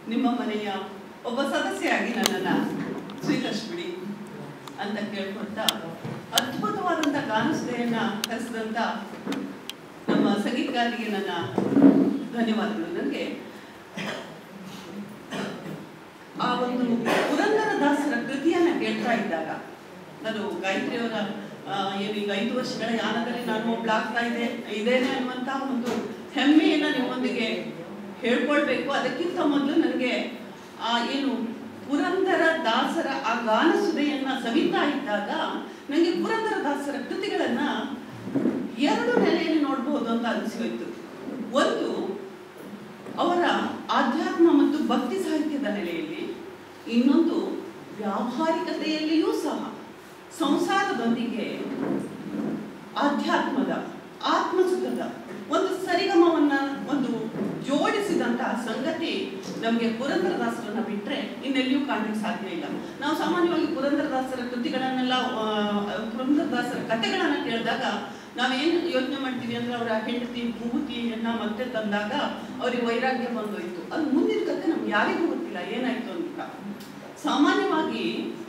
ನಿಮ್ಮ ಮನೆಯ ಒಬ್ಬ ಸದಸ್ಯೆಯಾಗಿ ನನ್ನನ್ನು ಸ್ವೀಕರಿಸ್ಬಿಡಿ ಅಂತ ಕೇಳ್ಕೊಳ್ತಾ ಅದ್ಭುತವಾದಂಥ ಗಾನಸುದೆಯನ್ನ ಕರೆಸಿದಂಥ ನಮ್ಮ ಸಂಗೀತಗಾರರಿಗೆ ನನ್ನ ಧನ್ಯವಾದಗಳು ನನಗೆ ಆ ಒಂದು ಪುರಂದರದಾಸರ ಕೃತಿಯನ್ನ ಕೇಳ್ತಾ ಇದ್ದಾಗ ನಾನು ಗಾಯತ್ರಿಯವರ ಆ, ಏನು ಈಗ ಐದು ವರ್ಷಗಳ ಯಾನದಲ್ಲಿ ನಾನು ಒಬ್ಳಾಗ್ತಾ ಇದೆ ಇದೇನೆ ಅನ್ನುವಂಥ ಒಂದು ಹೆಮ್ಮೆಯನ್ನ ನಿಮ್ಮೊಂದಿಗೆ ಹೇಳ್ಕೊಳ್ಬೇಕು ಅದಕ್ಕಿಂತ ಮೊದಲು ನನಗೆ ಆ ಏನು ಪುರಂದರ ದಾಸರ ಆ ಗಾನಸುದೆಯನ್ನ ಸವಿತಾ ಇದ್ದಾಗ ನನಗೆ ಪುರಂದರ ದಾಸರ ಕೃತಿಗಳನ್ನ ಎರಡು ನೆಲೆಯಲ್ಲಿ ನೋಡಬಹುದು ಅಂತ ಅನಿಸಿ ಹೋಯ್ತು ಒಂದು ಅವರ ಆಧ್ಯಾತ್ಮ ಮತ್ತು ಭಕ್ತಿ ಸಾಹಿತ್ಯದ ನೆಲೆಯಲ್ಲಿ ಇನ್ನೊಂದು ವ್ಯಾವಹಾರಿಕತೆಯಲ್ಲಿಯೂ ಸಹ ಸಂಸಾರದೊಂದಿಗೆ ಆಧ್ಯಾತ್ಮದ ಆತ್ಮಸುಖದ ಒಂದು ಸರಿಗಮವನ್ನ ಒಂದು ಜೋಡಿಸಿದಂತಹ ಸಂಗತಿ ನಮಗೆ ಪುರಂದರದಾಸರನ್ನ ಬಿಟ್ರೆ ಇನ್ನೆಲ್ಲಿಯೂ ಕಾಣಲಿಕ್ಕೆ ಸಾಧ್ಯ ಇಲ್ಲ ನಾವು ಸಾಮಾನ್ಯವಾಗಿ ಪುರಂದರದಾಸರ ಕೃತಿಗಳನ್ನೆಲ್ಲ ಆ, ಪುರಂದರದಾಸರ ಕಥೆಗಳನ್ನ ಕೇಳಿದಾಗ ನಾವೇನು ಯೋಚನೆ ಮಾಡ್ತೀವಿ ಅಂದ್ರೆ ಅವರ ಹೆಂಡತಿ ಭೂತಿಯನ್ನ ಮತ್ತೆ ತಂದಾಗ ಅವ್ರಿಗೆ ವೈರಾಗ್ಯ ಬಂದೋಯ್ತು ಅದು ಮುಂದಿನ ಕಥೆ ನಮ್ಗೆ ಯಾರಿಗೂ ಗೊತ್ತಿಲ್ಲ ಏನಾಯ್ತು ಅಂತ ಸಾಮಾನ್ಯವಾಗಿ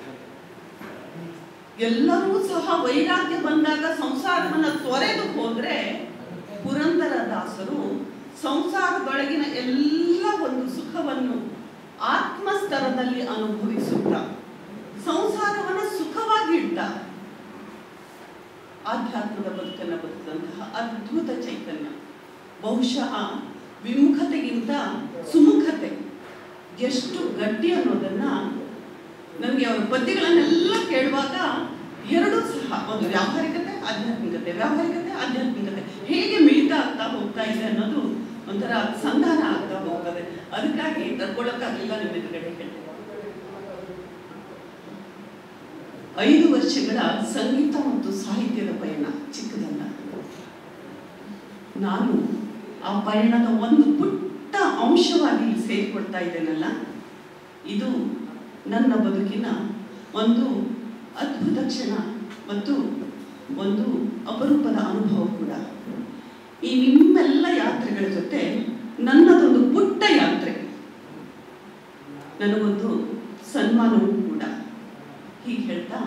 ಎಲ್ಲರೂ ಸಹ ವೈರಾಗ್ಯ ಬಂದಾಗ ಸಂಸಾರವನ್ನ ತೊರೆದು ಹೋದ್ರೆ ಪುರಂದರ ದಾಸರು ಸಂಸಾರದೊಳಗಿನ ಎಲ್ಲ ಒಂದು ಸುಖವನ್ನು ಆತ್ಮಸ್ತರದಲ್ಲಿ ಅನುಭವಿಸುತ್ತಾ ಸಂಸಾರವನ್ನ ಸುಖವಾಗಿ ಇಡ್ತ ಆಧ್ಯಾತ್ಮದ ಬದುಕನ್ನು ಬದುಕಿದಂತಹ ಅದ್ಭುತ ಚೈತನ್ಯ ಬಹುಶಃ ವಿಮುಖತೆಗಿಂತ ಸುಮುಖತೆ ಎಷ್ಟು ಗಟ್ಟಿ ಅನ್ನೋದನ್ನ ನನಗೆ ಅವರ ಪದ್ಯಗಳನ್ನೆಲ್ಲ ಕೇಳುವಾಗ ಎರಡೂ ಸಹ ಒಂದು ವ್ಯಾವಹಾರಿಕತೆ ಆಧ್ಯಾತ್ಮಿಕತೆ ವ್ಯಾವಹಾರಿಕತೆ ಆಧ್ಯಾತ್ಮಿಕತೆ ಹೇಗೆ ಮಿಳಿತಾ ಆಗ್ತಾ ಹೋಗ್ತಾ ಇದೆ ಅನ್ನೋದು ಒಂಥರ ಸಂಧಾನ ಆಗ್ತಾ ಹೋಗ್ತದೆ ಅದಕ್ಕಾಗಿ ತಡ್ಕೊಳ್ಳೋಕ್ಕಾಗಲಿಲ್ಲ ನಿಮ್ಮ ಎದುರುಗಡೆ ಹೇಳ್ತೇನೆ ಐದು ವರ್ಷಗಳ ಸಂಗೀತ ಮತ್ತು ಸಾಹಿತ್ಯದ ಪಯಣ ಚಿಕ್ಕದಲ್ಲ ನಾನು ಆ ಪಯಣದ ಒಂದು ಪುಟ್ಟ ಅಂಶವಾಗಿ ಇಲ್ಲಿ ಸೇರಿಕೊಳ್ತಾ ಇದ್ದೇನಲ್ಲ ಇದು ನನ್ನ ಬದುಕಿನ ಒಂದು ಅದ್ಭುತ ಕ್ಷಣ ಮತ್ತು ಒಂದು ಅಪರೂಪದ ಅನುಭವ ಕೂಡ ಈ ನಿಮ್ಮೆಲ್ಲ ಯಾತ್ರೆಗಳ ಜೊತೆ ನನ್ನದೊಂದು ಪುಟ್ಟ ಯಾತ್ರೆ ನನಗೊಂದು ಸನ್ಮಾನವೂ ಕೂಡ ಹೀಗೆ ಹೇಳ್ತಾ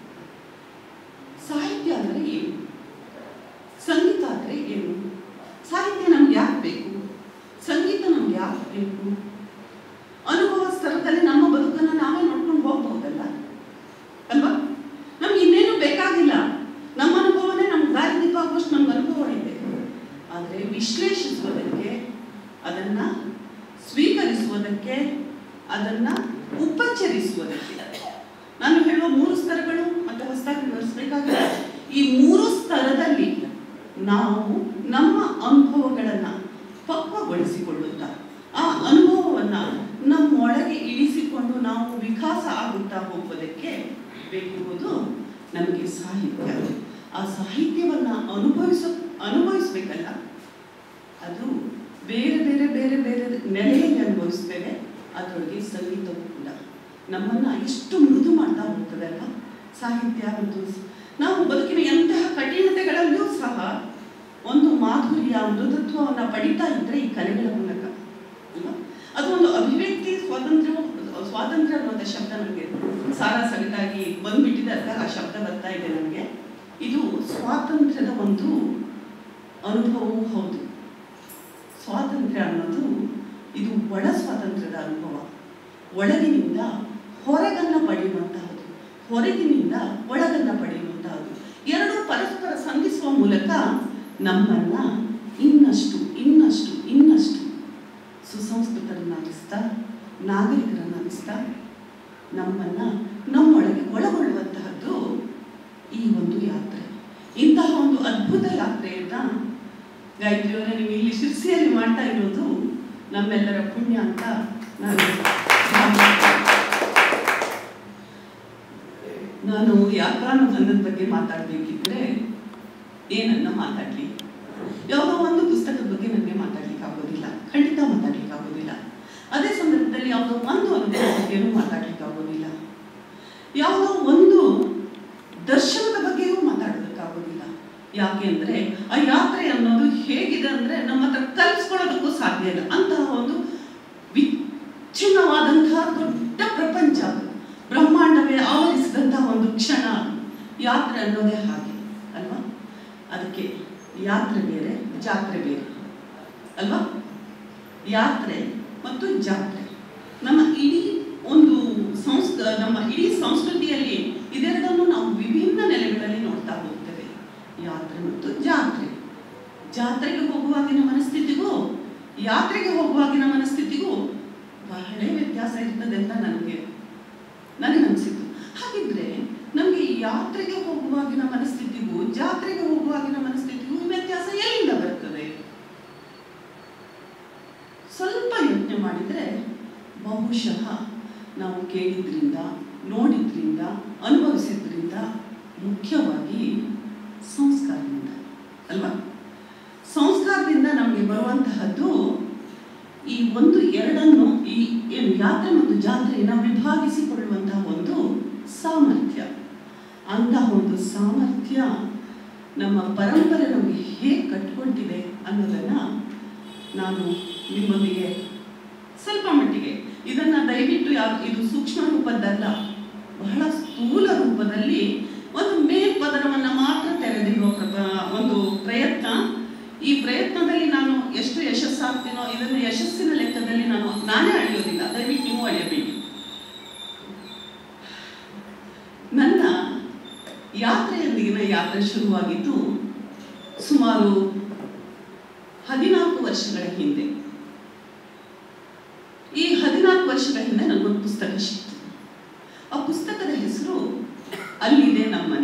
ಸಾಹಿತ್ಯ ಅಂದರೆ ಏನು ಸಂಗೀತ ಅಂದರೆ ಏನು ಸಾಹಿತ್ಯ ನಮ್ಗೆ ಯಾಕೆ ಬೇಕು ಸಂಗೀತ ನಮ್ಗೆ ಯಾಕೆ ಬೇಕು ಅನುಭವ ಸ್ತರದಲ್ಲಿ ನಮ್ಮ ಬದುಕನ್ನು ನಾವೇ ನೋಡ್ಕೊಂಡು ಹೋಗ್ಬಹುದಲ್ಲ ಅಲ್ವಾ ನಮ್ಗೆ ಇನ್ನೇನು ಬೇಕಾಗಿಲ್ಲ ನಮ್ಮ ಅನುಭವನೇ ನಮ್ಗೆ ದಾರಿ ದೀಪ ಆಗುವಷ್ಟು ನಮ್ಗೆ ಅನುಭವ ಇದೆ ಆದರೆ ವಿಶ್ಲೇಷಿಸುವುದಕ್ಕೆ ಅದನ್ನ ಸ್ವೀಕರಿಸುವುದಕ್ಕೆ ಅದನ್ನ ಉಪಚರಿಸುವುದಕ್ಕೆ ನಾನು ಹೇಳುವ ಮೂರು ಸ್ತರಗಳು ಮತ್ತೆ ಹೊಸದಾಗಿ ವಿವರಿಸಬೇಕಾಗಿಲ್ಲ ಈ ಮೂರು ಸ್ತರದಲ್ಲಿ ನಾವು ನಮ್ಮ ಅನುಭವಗಳನ್ನ ಪಕ್ವಗೊಳಿಸಿಕೊಳ್ಳುತ್ತಾ ಆ ಅನುಭವವನ್ನ ನಮ್ಮೊಳಗೆ ಇಳಿಸಿಕೊಂಡು ನಾವು ವಿಕಾಸ ಆಗುತ್ತಾ ಹೋಗುವುದಕ್ಕೆ ಬೇಕಿರುವುದು ನಮಗೆ ಸಾಹಿತ್ಯ ಆ ಸಾಹಿತ್ಯವನ್ನ ಅನುಭವಿಸ ಅನುಭವಿಸ್ಬೇಕಲ್ಲ ಅದು ಬೇರೆ ಬೇರೆ ಬೇರೆ ಬೇರೆ ನೆಲೆಯಲ್ಲಿ ಅನುಭವಿಸ್ತೇವೆ ಅದರೊಳಗೆ ಸಂಗೀತವೂ ಕೂಡ ನಮ್ಮನ್ನ ಇಷ್ಟು ಮೃದು ಮಾಡ್ತಾ ಹೋಗ್ತದೆ ಅಲ್ವಾ ಸಾಹಿತ್ಯ ಮತ್ತು ಸ- ನಾವು ಬದುಕಿನ ಎಂತಹ ಕಠಿಣತೆಗಳಲ್ಲಿಯೂ ಸಹ ಒಂದು ಮಾಧುರ್ಯ ಮೃದುತ್ವವನ್ನು ಪಡಿತಾ ಇದ್ರೆ ಈ ಕಲೆಗಳ ಮೂಲಕ ಅಲ್ವಾ ಅದು ಒಂದು ಅಭಿವ್ಯಕ್ತಿ ಸ್ವಾತಂತ್ರ್ಯವು ಸ್ವಾತಂತ್ರ್ಯ ಅನ್ನುವಂಥ ಶಬ್ದ ನನಗೆ ಸಾರಾ ಸಗಟಾಗಿ ಬಂದ್ಬಿಟ್ಟಿದೆ ಅಂತ ಆ ಶಬ್ದ ಬರ್ತಾ ಇದೆ ನನಗೆ ಇದು ಸ್ವಾತಂತ್ರ್ಯದ ಒಂದು ಅನುಭವವೂ ಹೌದು ಸ್ವಾತಂತ್ರ್ಯ ಅನ್ನೋದು ಇದು ಒಳ ಸ್ವಾತಂತ್ರ್ಯದ ಅನುಭವ ಒಳಗಿನಿಂದ ಹೊರಗನ್ನ ಪಡೆಯುವಂತಹದ್ದು ಹೊರಗಿನಿಂದ ಒಳಗನ್ನ ಪಡೆಯುವಂತಹದ್ದು ಎರಡು ಪರಸ್ಪರ ಸಂಧಿಸುವ ಮೂಲಕ ನಮ್ಮನ್ನ ಇನ್ನಷ್ಟು ಇನ್ನಷ್ಟು ಇನ್ನಷ್ಟು ಸುಸಂಸ್ಕೃತರನ್ನಾಗಿಸ್ತಾ ನಾಗರಿಕರನ್ನಾಗಿಸ್ತಾ ನಮ್ಮನ್ನ ನಮ್ಮೊಳಗೆ ಒಳಗೊಳ್ಳುವಂತಹದ್ದು ಈ ಒಂದು ಯಾತ್ರೆ ಇಂತಹ ಒಂದು ಅದ್ಭುತ ಯಾತ್ರೆಯನ್ನ ಗಾಯತ್ರಿಯವರೇ ನೀವು ಇಲ್ಲಿ ಶಿರ್ಸಿಯಲ್ಲಿ ಮಾಡ್ತಾ ಇರೋದು ನಮ್ಮೆಲ್ಲರ ಪುಣ್ಯ ಅಂತ ನಾನು ನಾನು ಯಾತ್ರಾನುಬಂಧದ ಬಗ್ಗೆ ಮಾತಾಡಬೇಕಿದ್ರೆ ಏನನ್ನ ಮಾತಾಡಲಿ ಯಾವುದೋ ಒಂದು ಪುಸ್ತಕದ ಬಗ್ಗೆ ನನಗೆ ಮಾತಾಡ್ಲಿಕ್ಕೆ ಆಗೋದಿಲ್ಲ ಖಂಡಿತ ಮಾತಾಡ್ಲಿಕ್ಕೆ ಆಗೋದಿಲ್ಲ ಅದೇ ಸಂದರ್ಭದಲ್ಲಿ ಯಾವುದೋ ಒಂದು ಅನುಭವದ ಬಗ್ಗೆನೂ ಮಾತಾಡ್ಲಿಕ್ಕೆ ಆಗೋದಿಲ್ಲ ಯಾವುದೋ ಒಂದು ದರ್ಶನದ ಬಗ್ಗೆಯೂ ಮಾತಾಡೋದಕ್ಕಾಗೋದಿಲ್ಲ ಯಾಕೆ ಅಂದ್ರೆ ಆ ಯಾತ್ರೆ ಅನ್ನೋದು ಹೇಗಿದೆ ಅಂದ್ರೆ ನಮ್ಮ ಹತ್ರ ಕಲ್ಸ್ಕೊಳ್ಳೋದಕ್ಕೂ ಸಾಧ್ಯ ಇಲ್ಲ ಅಂತಹ ಒಂದು ವಿಚಿತ್ರ ವಿಸ್ತೀರ್ಣವಾದಂತಹ ದೊಡ್ಡ ಪ್ರಪಂಚ ಬ್ರಹ್ಮಾಂಡವೇ ಆವರಿಸಿದಂತಹ ಒಂದು ಕ್ಷಣ ಯಾತ್ರೆ ಅನ್ನೋದೇ ಹಾಗೆ ಅಲ್ವಾ ಅದಕ್ಕೆ ಯಾತ್ರೆ ಬೇರೆ ಜಾತ್ರೆ ಬೇರೆ ಅಲ್ವಾ ಯಾತ್ರೆ ಮತ್ತು ಜಾತ್ರೆ ನಮ್ಮ ಇಡೀ ಒಂದು ಸಂಸ್ಕ ನಮ್ಮ ಇಡೀ ಸಂಸ್ಕೃತಿಯಲ್ಲಿ ಇದೆರಡನ್ನು ನಾವು ವಿಭಿನ್ನ ನೆಲೆಗಳಲ್ಲಿ ನೋಡ್ತಾ ಹೋಗ್ತೇವೆ ಯಾತ್ರೆ ಮತ್ತು ಜಾತ್ರೆ ಜಾತ್ರೆಗೆ ಹೋಗುವಾಗಿನ ಮನಸ್ಥಿತಿಗೂ ಯಾತ್ರೆಗೆ ಹೋಗುವಾಗಿನ ಮನಸ್ಥಿತಿಗೂ ಬಹಳ ವ್ಯತ್ಯಾಸ ಇರ್ತದೆ ಅಂತ ನನಗೆ ನನಗನ್ಸಿತ್ತು ಹಾಗಿದ್ರೆ ನಮಗೆ ಯಾತ್ರೆಗೆ ಹೋಗುವಾಗಿನ ಮನಸ್ಥಿತಿಗೂ ಜಾತ್ರೆಗೆ ಹೋಗುವಾಗಿನ ಮನಸ್ಥಿತಿಗೂ ವ್ಯತ್ಯಾಸ ಎಲ್ಲಿಂದ ಬರ್ತದೆ ಸ್ವಲ್ಪ ಯೋಚನೆ ಮಾಡಿದರೆ ಬಹುಶಃ ನಾವು ಕೇಳಿದ್ರಿಂದ ನೋಡಿದ್ರಿಂದ ಅನುಭವಿಸಿದ್ರಿಂದ ಮುಖ್ಯವಾಗಿ ಸಂಸ್ಕಾರದಿಂದ ಅಲ್ವಾ ಸಂಸ್ಕಾರದಿಂದ ನಮಗೆ ಬರುವಂತಹದ್ದು ಈ ಒಂದು ಎರಡನ್ನು ಈ ಏನು ಯಾತ್ರೆ ಮತ್ತು ಜಾತ್ರೆಯನ್ನು ವಿಭಾಗಿಸಿಕೊಳ್ಳುವಂತಹ ಒಂದು ಸಾಮರ್ಥ್ಯ ಅಂತಹ ಒಂದು ಸಾಮರ್ಥ್ಯ ನಮ್ಮ ಪರಂಪರೆ ನಮಗೆ ಹೇಗೆ ಕಟ್ಕೊಂಡಿದೆ ಅನ್ನೋದನ್ನ ನಾನು ನಿಮ್ಮೊಂದಿಗೆ ಸ್ವಲ್ಪ ಮಟ್ಟಿಗೆ ಇದನ್ನ ದಯವಿಟ್ಟು ಯಾವ ಇದು ಸೂಕ್ಷ್ಮ ರೂಪದ್ದಲ್ಲ ಬಹಳ ಸ್ಥೂಲ ರೂಪದಲ್ಲಿ ಒಂದು ಮೇಲ್ಪದರವನ್ನ ಮಾತ್ರ ತೆರೆದಿರುವ ಪ್ರ- ಒಂದು ಪ್ರಯತ್ನ ಈ ಪ್ರಯತ್ನದಲ್ಲಿ ನಾನು ಎಷ್ಟು ಯಶಸ್ಸಾಗ್ತೀನೋ ಇದನ್ನು ಯಶಸ್ಸಿನ ಲೆಕ್ಕದಲ್ಲಿ ನಾನು ನಾನೇ ಅಳೆಯೋದಿಲ್ಲ ದಯವಿಟ್ಟು ನೀವು ಅಳೆಯಬೇಡಿ ನನ್ನ ಯಾತ್ರೆಯೊಂದಿಗಿನ ಯಾತ್ರೆ ಶುರುವಾಗಿದ್ದು ಸುಮಾರು ಹದಿನಾಲ್ಕು ವರ್ಷಗಳ ಹಿಂದೆ ಈ ಹದಿನಾಲ್ಕು ವರ್ಷಗಳ ಹಿಂದೆ ನನಗೊಂದು ಪುಸ್ತಕ ಸಿಕ್ತು ಆ ಪುಸ್ತಕದ ಹೆಸರು ಅಲ್ಲಿದೆ ನಮ್ಮನೆ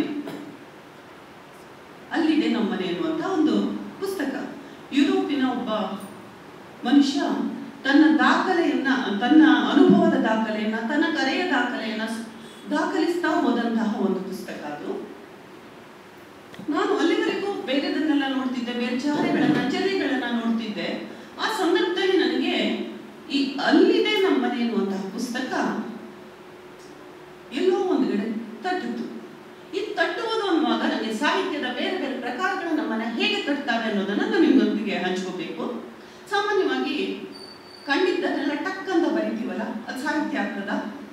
ಅಲ್ಲಿದೆ ನಮ್ಮನೆ ಎನ್ನುವಂತ ಒಂದು ಪುಸ್ತಕ ಯುರೋಪಿನ ಒಬ್ಬ ಮನುಷ್ಯ ತನ್ನ ದಾಖಲೆಯನ್ನ ತನ್ನ ಅನುಭವದ ದಾಖಲೆಯನ್ನ ತನ್ನ ಕರೆಯ ದಾಖಲೆಯನ್ನ ಸ್- ದಾಖಲಿಸ್ತಾ ಹೋದಂತಹ ಒಂದು ಪುಸ್ತಕ ಅದು ನಾನು ಅಲ್ಲಿವರೆಗೂ ಬೇರೆದನ್ನೆಲ್ಲ ನೋಡ್ತಿದ್ದೆ ಬೇರೆ ಚಹರೆಗಳನ್ನ ಚರ್ಯಗಳನ್ನ ನೋಡ್ತಿದ್ದೆ ಆ ಸಂದರ್ಭದಲ್ಲಿ ನನಗೆ ಈ ಅಲ್ಲಿದೆ ನಮ್ಮನೆ ಎನ್ನುವಂತಹ ಪುಸ್ತಕ ಎಲ್ಲೋ ಒಂದು ಕಡೆ ತಟ್ಟಿತು ಈ ತಟ್ಟುವುದು ಅನ್ನುವಾಗ ನನಗೆ ಸಾಹಿತ್ಯದ ಬೇರೆ ಬೇರೆ ಪ್ರಕಾರಗಳು ನಮ್ಮನ್ನ ಹೇಗೆ ತಟ್ತಾವೆ ಅನ್ನೋದನ್ನ ನಾನು ನಿಮ್ಮೊಂದಿಗೆ ಹಂಚ್ಕೋಬೇಕು ಸಾಮಾನ್ಯವಾಗಿ ಕಂಡಿದ್ದನ್ನೆಲ್ಲ ಟಕ್ ಅಂತ ಬರಿತೀವಲ್ಲ ಅದು ಸಾಹಿತ್ಯ ಆಗ್ತದ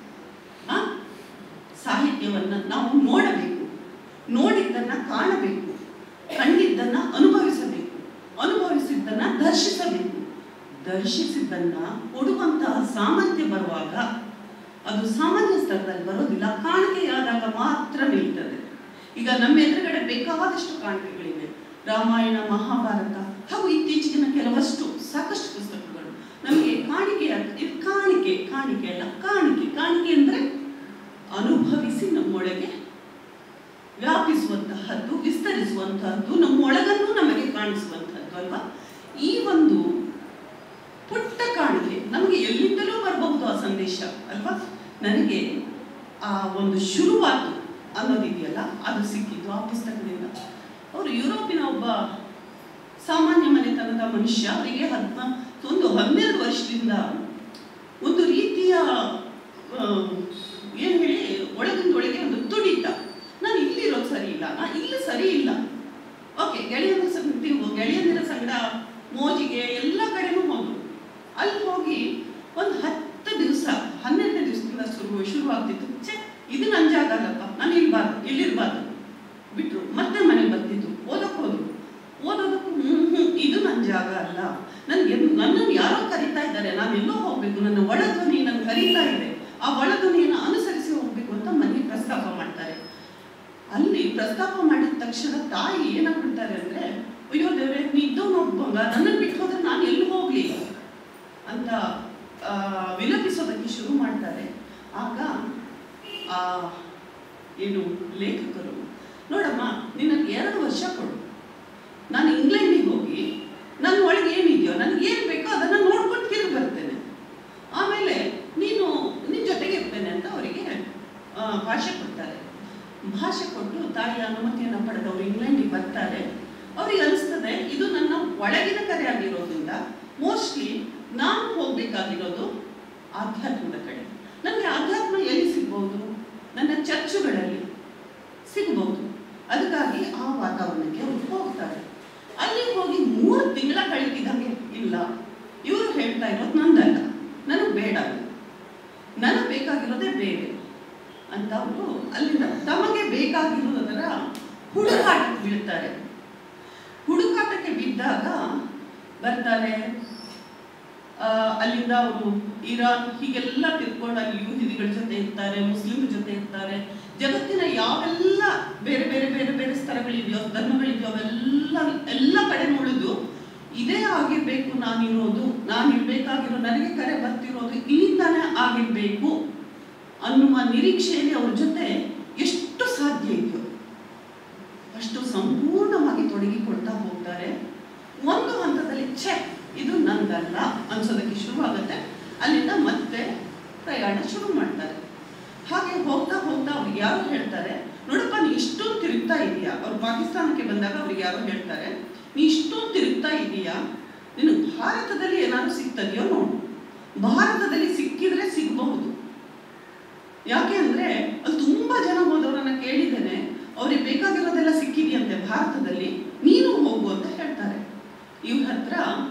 ಆ ಸಾಹಿತ್ಯವನ್ನ ನಾವು ನೋಡಬೇಕು ನೋಡಿದ್ದನ್ನ ಕಾಣಬೇಕು ಕಂಡಿದ್ದನ್ನ ಅನುಭವಿಸಬೇಕು ಅನುಭವಿಸಿದ್ದನ್ನ ದರ್ಶಿಸಬೇಕು ದರ್ಶಿಸಿದ್ದನ್ನ ಕೊಡುವಂತಹ ಸಾಮರ್ಥ್ಯ ಬರುವಾಗ ಅದು ಸಾಮಾನ್ಯ ಸ್ತರದಲ್ಲಿ ಬರೋದಿಲ್ಲ ಕಾಣಿಕೆಯಾದಾಗ ಮಾತ್ರ ನಿಲ್ತದೆ ಈಗ ನಮ್ಮ ಎದುರುಗಡೆ ಬೇಕಾದಷ್ಟು ಕಾಣಿಕೆಗಳಿವೆ ರಾಮಾಯಣ ಮಹಾಭಾರತ ಹಾಗೂ ಇತ್ತೀಚಿನ ಕೆಲವಷ್ಟು ಸಾಕಷ್ಟು ಪುಸ್ತಕಗಳು ನಮಗೆ ಕಾಣಿಕೆ ಇದು ಕಾಣಿಕೆ ಕಾಣಿಕೆ ಅಲ್ಲ ಕಾಣಿಕೆ ಕಾಣಿಕೆ ಅಂದ್ರೆ ಅನುಭವಿಸಿ ನಮ್ಮೊಳಗೆ ವ್ಯಾಪಿಸುವಂತಹದ್ದು ವಿಸ್ತರಿಸುವಂತಹದ್ದು ನಮ್ಮೊಳಗನ್ನು ನಮಗೆ ಕಾಣಿಸುವಂತಹದ್ದು ಅಲ್ವಾ ಈ ಒಂದು ಪುಟ್ಟ ಕಾಣಿಕೆ ನಮಗೆ ಎಲ್ಲಿಂದಲೂ ಬರಬಹುದು ಆ ಸಂದೇಶ ಅಲ್ವಾ ನನಗೆ ಆ ಒಂದು ಶುರುವಾತು ಅನ್ನೋದಿದೆಯಲ್ಲ ಅದು ಸಿಕ್ಕಿದ್ದು ಆ ಪುಸ್ತಕದಿಂದ ಅವರು ಯುರೋಪಿನ ಒಬ್ಬ ಸಾಮಾನ್ಯ ಮನೆತನದ ಮನುಷ್ಯ ಅವರಿಗೆ ಹದ್ನ ಒಂದು ಹನ್ನೆರಡು ವರ್ಷದಿಂದ ಒಂದು ರೀತಿಯ ಆ, ಏನ್ ಹೇಳಿ ಒಳಗಿಂದೊಳಗೆ ಒಂದು ತುಡಿತ ನಾನು ಇಲ್ಲಿರೋದು ಸರಿ ಇಲ್ಲ ನಾ ಇಲ್ಲಿ ಸರಿ ಇಲ್ಲ ಓಕೆ ಗೆಳೆಯಂದ್ರ ಸಂಗತಿ ಗೆಳೆಯಂದಿರ ಸಂಗಡ ಮೋಜಿಗೆ ಎಲ್ಲ ಕಡೆನೂ ಹೋದ್ರು ಅಲ್ಲಿ ಹೋಗಿ ಒಂದು ಹತ್ತು ದಿವಸ ಹನ್ನೆರಡನೇ ದಿವಸದಿಂದ ಶುರು ಶುರುವಾಗ್ತಿತ್ತು ಛೆ ಇದು ನನ್ನ ಜಾಗ ಅಲ್ಲಪ್ಪ ನಾನು ಇಲ್ಬಾರ್ದು ಇಲ್ಲಿರ್ಬಾರ್ದು ಬಿಟ್ರು ಮತ್ತೆ ಮನೆಗೆ ಬರ್ತಿದ್ರು ಓದಕ್ಕೆ ಹೋದ್ರು ಓದೋದಕ್ಕೂ ಹ್ಮ್ ಹ್ಮ್ ಇದು ನನ್ನ ಜಾಗ ಅಲ್ಲ ನನಗೆ ನನ್ನನ್ನು ಯಾರೋ ಕರೀತಾ ಇದ್ದಾರೆ ನಾನು ಎಲ್ಲೋ ಹೋಗ್ಬೇಕು ನನ್ನ ಒಳಧ್ವನಿ ನನ್ನ ಕರೀತಾ ಇದೆ ಆ ಒಳಧ್ವನಿಯನ್ನು ಅನುಸರಿಸಿ ಹೋಗ್ಬೇಕು ಅಂತ ಮನೆಗೆ ಪ್ರಸ್ತಾಪ ಮಾಡ್ತಾರೆ ಅಲ್ಲಿ ಪ್ರಸ್ತಾಪ ಮಾಡಿದ ತಕ್ಷಣ ತಾಯಿ ಏನಾಗ್ಬಿಡ್ತಾರೆ ಅಂದ್ರೆ ಅಯ್ಯೋ ದೇವ್ರೆ ನೀ ಇದ್ದವ್ ನೋಡ್ಕೊಂಡ ನನ್ನನ್ನು ಬಿಟ್ಟು ಹೋದ್ರೆ ನಾನು ಎಲ್ಲಿ ಹೋಗ್ಲಿ ಅಂತ ಆ, ವಿಲಪಿಸೋದಕ್ಕೆ ಶುರು ಮಾಡ್ತಾರೆ ಆಗ ಆ ಏನು ಲೇಖಕರು ನೋಡಮ್ಮ ನಿನಗೆ ಎರಡು ವರ್ಷ ಕೊಡು ನಾನು ಇಂಗ್ಲೆಂಡಿಗೆ ಹೋಗಿ ನನ್ನ ಒಳಗೆ ಏನಿದೆಯೋ ನನಗೆ ಏನು ಬೇಕೋ ಅದನ್ನು ನೋಡ್ಕೊಂಡು ತಿರುಗಿ ಬರ್ತೇನೆ ಆಮೇಲೆ ನೀನು ನಿನ್ನ ಜೊತೆಗೆ ಇರ್ತೇನೆ ಅಂತ ಅವರಿಗೆ ಆ, ಭಾಷೆ ಕೊಡ್ತಾರೆ ಭಾಷೆ ಕೊಟ್ಟು ತಾಯಿಯ ಅನುಮತಿಯನ್ನು ಪಡೆದವರು ಇಂಗ್ಲೆಂಡಿಗೆ ಬರ್ತಾರೆ ಅವ್ರಿಗೆ ಅನಿಸ್ತದೆ ಇದು ನನ್ನ ಒಳಗಿನ ಕರೆ ಆಗಿರೋದ್ರಿಂದ ಮೋಸ್ಟ್ಲಿ ನಾನು ಹೋಗ್ಬೇಕಾಗಿರೋದು ಆಧ್ಯಾತ್ಮದ ಕಡೆ ನನಗೆ ಆಧ್ಯಾತ್ಮ ಎಲ್ಲಿ ಸಿಗ್ಬೋದು ನನ್ನ ಚರ್ಚುಗಳಲ್ಲಿ ಸಿಗಬಹುದು ಅದಕ್ಕಾಗಿ ಆ ವಾತಾವರಣಕ್ಕೆ ಅವ್ರು ಹೋಗ್ತಾರೆ ಅಲ್ಲಿ ಹೋಗಿ ಮೂರು ತಿಂಗಳ ಕಳೀತಿದ್ದಂಗೆ ಇಲ್ಲ ಇವರು ಹೇಳ್ತಾ ಇರೋದು ನಂದಲ್ಲ ನನಗೆ ಬೇಡ ಅದು. ನನಗೆ ಬೇಕಾಗಿರೋದೇ ಬೇರೆ ಅಂತ ಅವರು ಅಲ್ಲಿಂದ ತಮಗೆ ಬೇಕಾಗಿರುವುದರ ಹುಡುಕಾಟಕ್ಕೆ ಬೀಳ್ತಾರೆ ಹುಡುಕಾಟಕ್ಕೆ ಬಿದ್ದಾಗ ಬರ್ತಾರೆ ಆ, ಅಲ್ಲಿಂದ ಅವರು ಇರಾನ್ ಹೀಗೆಲ್ಲ ತಿರ್ಕೊಂಡು ಅಲ್ಲಿ ಯೂಹಿದಿಗಳ ಜೊತೆ ಇರ್ತಾರೆ ಮುಸ್ಲಿಂ ಜೊತೆ ಇರ್ತಾರೆ ಜಗತ್ತಿನ ಯಾವೆಲ್ಲ ಬೇರೆ ಬೇರೆ ಬೇರೆ ಬೇರೆ ಸ್ಥಳಗಳಿದೆಯೋ ಧರ್ಮಗಳಿದೆಯೋ ಅವೆಲ್ಲ ಎಲ್ಲ ಕಡೆ ನೋಡಿದ್ದು ಇದೇ ಆಗಿರ್ಬೇಕು ನಾನಿರೋದು ನಾನು ಇರ್ಬೇಕಾಗಿರೋ ನನಗೆ ಕರೆ ಬರ್ತಿರೋದು ಇಲ್ಲಿಂದಾನೇ ಆಗಿರ್ಬೇಕು ಅನ್ನುವ ನಿರೀಕ್ಷೆಯಲ್ಲಿ ಅವ್ರ ಜೊತೆ ಎಷ್ಟು ಸಾಧ್ಯ ಇದೆಯೋ ಅಷ್ಟು ಸಂಪೂರ್ಣವಾಗಿ ತೊಡಗಿಕೊಳ್ತಾ ಹೋಗ್ತಾರೆ ಒಂದು ಹಂತದಲ್ಲಿ ಛೆ ಇದು ನಂದಲ್ಲ ಅನ್ಸೋದಕ್ಕೆ ಶುರುವಾಗುತ್ತೆ ಅಲ್ಲಿಂದ ಮತ್ತೆ ಪ್ರಯಾಣ ಶುರು ಮಾಡ್ತಾರೆ ಹಾಗೆ ಹೋಗ್ತಾ ಹೋಗ್ತಾ ಅವ್ರಿಗೆ ಯಾರು ಹೇಳ್ತಾರೆ ನೋಡಪ್ಪ ನೀ ಇಷ್ಟೊಂದು ತಿರುಗ್ತಾ ಇದೀಯಾ ಅವ್ರು ಪಾಕಿಸ್ತಾನಕ್ಕೆ ಬಂದಾಗ ಅವ್ರಿಗೆ ಯಾರೋ ಹೇಳ್ತಾರೆ ನೀ ಇಷ್ಟೊಂದು ತಿರುಗ್ತಾ ಇದೀಯಾ ನೀನು ಭಾರತದಲ್ಲಿ ಏನಾದ್ರು ಸಿಗ್ತದೆಯೋ ನೋಡು ಭಾರತದಲ್ಲಿ ಸಿಕ್ಕಿದ್ರೆ ಸಿಗಬಹುದು ಯಾಕೆ ಅಂದ್ರೆ ಅಲ್ಲಿ ತುಂಬಾ ಜನ ಹೋದವರನ್ನ ಕೇಳಿದ್ದೇನೆ ಅವ್ರಿಗೆ ಬೇಕಾಗಿರೋದೆಲ್ಲ ಸಿಕ್ಕಿದೆಯಂತೆ ಭಾರತದಲ್ಲಿ ನೀನು ಹೋಗು ಅಂತ ಹೇಳ್ತಾರೆ ಇವ್ರ ಹತ್ರ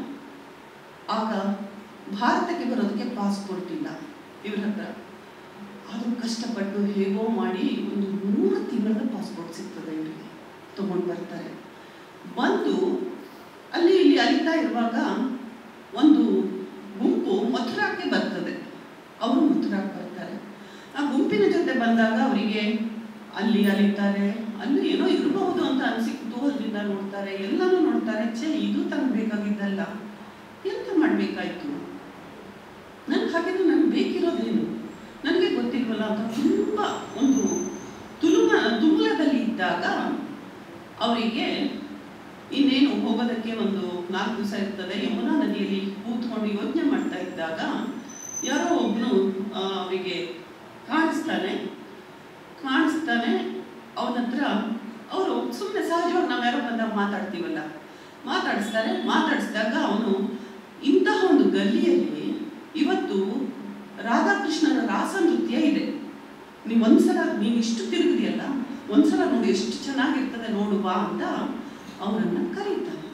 ಆಗ ಭಾರತಕ್ಕೆ ಬರೋದಕ್ಕೆ ಪಾಸ್ಪೋರ್ಟ್ ಇಲ್ಲ ಇವ್ರ ಹತ್ರ ಅದು ಕಷ್ಟಪಟ್ಟು ಹೇಗೋ ಮಾಡಿ ಒಂದು ಮೂರು ತಿಂಗಳ ಪಾಸ್ಪೋರ್ಟ್ ಸಿಗ್ತದೆ ಇವರಿಗೆ ತಗೊಂಡು ಬರ್ತಾರೆ ಬಂದು ಅಲ್ಲಿ ಇಲ್ಲಿ ಅಲಿತಾ ಇರುವಾಗ ಒಂದು ಗುಂಪು ಮಥುರಾಕ್ಕೆ ಬರ್ತದೆ ಅವರು ಮಥುರಾಕ್ಕೆ ಬರ್ತಾರೆ ಆ ಗುಂಪಿನ ಜೊತೆ ಬಂದಾಗ ಅವರಿಗೆ ಅಲ್ಲಿ ಅಲಿತಾರೆ ಅಲ್ಲಿ ಏನೋ ಇರಬಹುದು ಅಂತ ಅನಿಸಿ ಕುತೂಹಲದಿಂದ ನೋಡ್ತಾರೆ ಎಲ್ಲನೂ ನೋಡ್ತಾರೆ ಛೇ ಇದು ತನಗೆ ಬೇಕಾಗಿದ್ದಲ್ಲ ಎಂತ ಮಾಡಬೇಕಾಯ್ತು ನನ್ಗೆ ಹಾಗಿದ್ರೆ ನನಗೆ ಬೇಕಿರೋದೇನು ನನಗೆ ಗೊತ್ತಿಲ್ವಲ್ಲ ಅಂತ ತುಂಬ ಒಂದು ತುಲುಮ ತುಮುಲದಲ್ಲಿ ಇದ್ದಾಗ ಅವರಿಗೆ ಇನ್ನೇನು ಹೋಗೋದಕ್ಕೆ ಒಂದು ನಾಲ್ಕು ದಿವಸ ಇರ್ತದೆ ಯಮುನಾ ನದಿಯಲ್ಲಿ ಕೂತ್ಕೊಂಡು ಯೋಚನೆ ಮಾಡ್ತಾ ಇದ್ದಾಗ ಯಾರೋ ಒಬ್ಬನು ಅವರಿಗೆ ಕಾಣಿಸ್ತಾನೆ ಕಾಣಿಸ್ತಾನೆ ಅವನ ಹತ್ರ ಅವರು ಸುಮ್ಮನೆ ಸಹಜವಾಗಿ ನಾವ್ಯಾರೋ ಬಂದಾಗ ಮಾತಾಡ್ತೀವಲ್ಲ ಮಾತಾಡಿಸ್ತಾರೆ ಮಾತಾಡಿಸಿದಾಗ ಅವನು ಇಂತಹ ಒಂದು ಗಲ್ಲಿಯಲ್ಲಿ ಇವತ್ತು ರಾಧಾಕೃಷ್ಣನ ರಾಸ ನೃತ್ಯ ಇದೆ ನೀವು ಒಂದ್ಸಲ ನೀನು ಇಷ್ಟು ತಿರುಗಿದೆಯಲ್ಲ ಒಂದ್ಸಲ ನೋಡಿ ಎಷ್ಟು ಚೆನ್ನಾಗಿರ್ತದೆ ನೋಡು ಬಾ ಅಂತ ಅವನನ್ನ ಕರೀತಾನೆ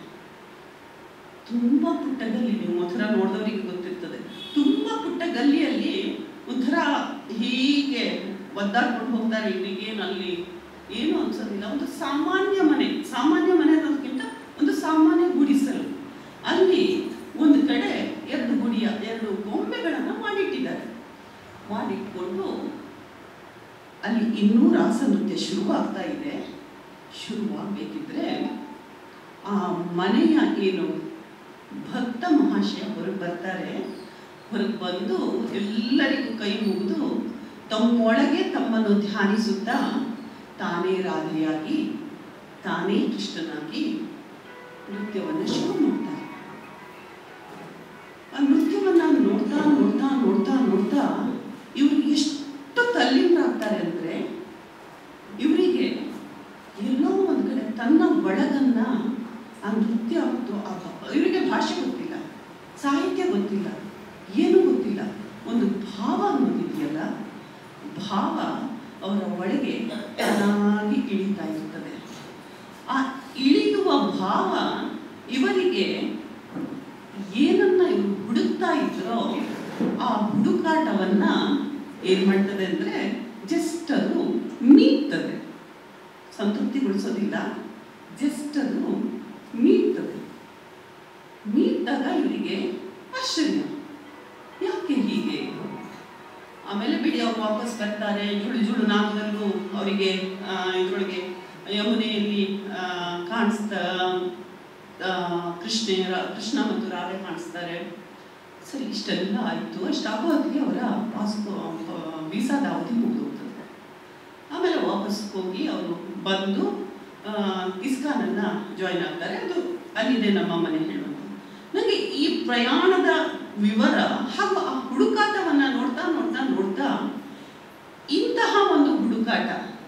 ತುಂಬಾ ಪುಟ್ಟ ಗಲ್ಲಿ ನೀವು ಮಥುರಾ ನೋಡಿದವರಿಗೆ ಗೊತ್ತಿರ್ತದೆ ತುಂಬಾ ಪುಟ್ಟ ಗಲ್ಲಿಯಲ್ಲಿ ಒಂಥರ ಹೀಗೆ ಒದ್ದಾಡ್ಕೊಂಡು ಹೋಗ್ತಾರೆ ಇವರಿಗೇನು ಅಲ್ಲಿ ಏನು ಅನ್ಸೋದಿಲ್ಲ ಒಂದು ಸಾಮಾನ್ಯ ಮನೆ ಸಾಮಾನ್ಯ ಮನೆ ಅನ್ನೋದಕ್ಕಿಂತ ಒಂದು ಸಾಮಾನ್ಯ ಗುಡಿಸಲು ಅಲ್ಲಿ ಒಂದು ಕಡೆ ಎರಡು ಗುಡಿಯ ಎರಡು ಗೊಂಬೆಗಳನ್ನು ಮಾಡಿಟ್ಟಿದ್ದಾರೆ ಮಾಡಿಟ್ಕೊಂಡು ಅಲ್ಲಿ ಇನ್ನೂ ರಾಸ ನೃತ್ಯ ಶುರುವಾಗ್ತಾ ಇದೆ ಶುರುವಾಗಬೇಕಿದ್ರೆ ಆ ಮನೆಯ ಏನು ಭಕ್ತ ಮಹಾಶಯ ಹೊರಗೆ ಬರ್ತಾರೆ ಹೊರಗೆ ಬಂದು ಎಲ್ಲರಿಗೂ ಕೈ ಮುಗಿದು ತಮ್ಮೊಳಗೆ ತಮ್ಮನ್ನು ಧ್ಯಾನಿಸುತ್ತಾ ತಾನೇ ರಾಧೆಯಾಗಿ ತಾನೇ ಕೃಷ್ಣನಾಗಿ ನೃತ್ಯವನ್ನು ಶುರು ಮಾಡ್ತಾರೆ ಆ ನೃತ್ಯವನ್ನ ನೋಡ್ತಾ ನೋಡ್ತಾ ನೋಡ್ತಾ ನೋಡ್ತಾ ಇವ್ರಿಗೆ ಎಷ್ಟು ತಲ್ಲೀನರಾಗ್ತಾರೆ ಅಂದ್ರೆ ಇವರಿಗೆ ಎಲ್ಲೋ ಒಂದು ಕಡೆ ತನ್ನ ಒಳಗನ್ನ ಆ ನೃತ್ಯ ಮತ್ತು ಆ ಭ- ಇವರಿಗೆ ಭಾಷೆ ಗೊತ್ತಿಲ್ಲ ಸಾಹಿತ್ಯ ಗೊತ್ತಿಲ್ಲ ಏನೂ ಗೊತ್ತಿಲ್ಲ ಒಂದು ಭಾವ ಅನ್ನೋದಿದೆಯಲ್ಲ ಭಾವ ಅವರ ಒಳಗೆ ಚೆನ್ನಾಗಿ ಇಳಿತಾ ಇರ್ತದೆ ಆ ಇಳಿಯುವ ಭಾವ ಇವರಿಗೆ ಏನನ್ನ ಇವರು ಹುಡುಕ್ತಾ ಇದ್ರೋ ಆ ಹುಡುಕಾಟವನ್ನ ಏನ್ ಮಾಡ್ತದೆ ಅಂದ್ರೆ ಜಸ್ಟ್ ಅದು ಮೀಗ್ತದೆ ಸಂತೃಪ್ತಿಗೊಳಿಸೋದಿಲ್ಲ ಜಸ್ಟ್ ಅದು ಮೀಗ್ತದೆ ಮೀಟ್ಟಾಗ ಇವರಿಗೆ ಆಶ್ಚರ್ಯ ಯಾಕೆ ಹೀಗೆ ಆಮೇಲೆ ಬಿಡಿ ಅವ್ರು ವಾಪಸ್ ಬರ್ತಾರೆ ಜುಳು ಜುಳು ನಾಗದಲ್ಲೂ ಅವರಿಗೆ ಇದರೊಳಗೆ ಯಮುನೆಯಲ್ಲಿ ಆ, ಕಾಣಿಸ್ತಾ ಆ, ಕೃಷ್ಣ ಕೃಷ್ಣ ಮತ್ತು ರಾಧೆ ಕಾಣಿಸ್ತಾರೆ ಸರಿ ಇಷ್ಟೆಲ್ಲ ಆಯಿತು ಅಷ್ಟಾಗೋ ಹೊತ್ತಿಗೆ ಅವರ ಪಾಸ್ಪೋ ವೀಸಾದ ಅವಧಿ ಮುಗಿದೋಗ್ತದೆ ಆಮೇಲೆ ವಾಪಸ್ ಹೋಗಿ ಅವರು ಬಂದು ಆ, ಇಸ್ಕಾನನ್ನ ಜಾಯ್ನ್ ಆಗ್ತಾರೆ ಅದು ಅಲ್ಲಿದೆ ನಮ್ಮ ಮನೆ ಹೇಳುವಂತ ನನಗೆ ಈ ಪ್ರಯಾಣದ ವಿವರ ಹಾಗೂ ಆ ಹುಡುಕಾಟವನ್ನ ನೋಡ್ತಾ ನೋಡ್ತಾ ನೋಡ್ತಾ ಇಂತಹ ಒಂದು ಹುಡುಕಾಟ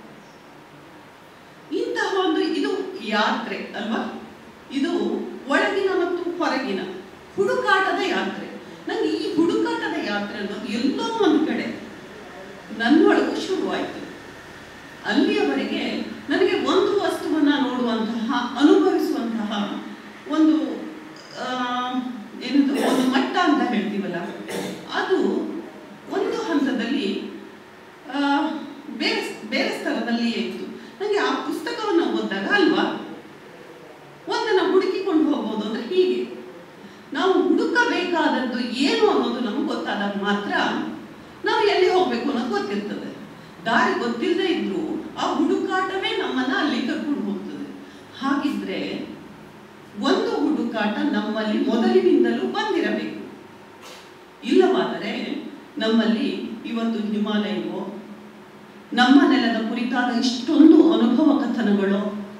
ಇಂತಹ ಒಂದು ಇದು ಯಾತ್ರೆ ಅಲ್ವಾ ಇದು ಒಳಗಿನ ಮತ್ತು ಹೊರಗಿನ ಹುಡುಕಾಟದ ಯಾತ್ರೆ ನನಗೆ ಈ ಹುಡುಕಾಟದ ಯಾತ್ರೆ ಅನ್ನೋದು ಎಲ್ಲೋ ಒಂದು ಕಡೆ ನನ್ನೊಳಗೂ ಶುರುವಾಯಿತು ಅಲ್ಲಿಯವರೆಗೆ ನನಗೆ ಒಂದು ವಸ್ತುವನ್ನ ನೋಡುವಂತಹ ಅನುಭವಿಸುವಂತಹ ಒಂದು ಆ, ಏನದು ಒಂದು ಮಟ್ಟ ಅಂತ ಹೇಳ್ತೀವಲ್ಲ ಅದು ಒಂದು ಹಂತದಲ್ಲಿ ಮಾತ್ರ ನಾವು ಎಲ್ಲಿ ಹೋಗ್ಬೇಕು ಅನ್ನೋದು ಗೊತ್ತಿರ್ತದೆ ದಾರಿ ಗೊತ್ತಿಲ್ಲದೆ ಇದ್ರೂ ಆ ಹುಡುಕಾಟವೇ ನಮ್ಮನ್ನ ಅಲ್ಲಿ ಕರ್ಕೊಂಡು ಹೋಗ್ತದೆ ಹಾಗಿದ್ರೆ ಒಂದು ಹುಡುಕಾಟ ನಮ್ಮಲ್ಲಿ ಮೊದಲಿನಿಂದಲೂ ಬಂದಿರಬೇಕು ಇಲ್ಲವಾದರೆ ನಮ್ಮಲ್ಲಿ ಇವತ್ತು ಹಿಮಾಲಯವೋ ನಮ್ಮ ನೆಲದ ಕುರಿತಾದ ಇಷ್ಟೊಂದು ಅನುಭವ ಕಥನಗಳು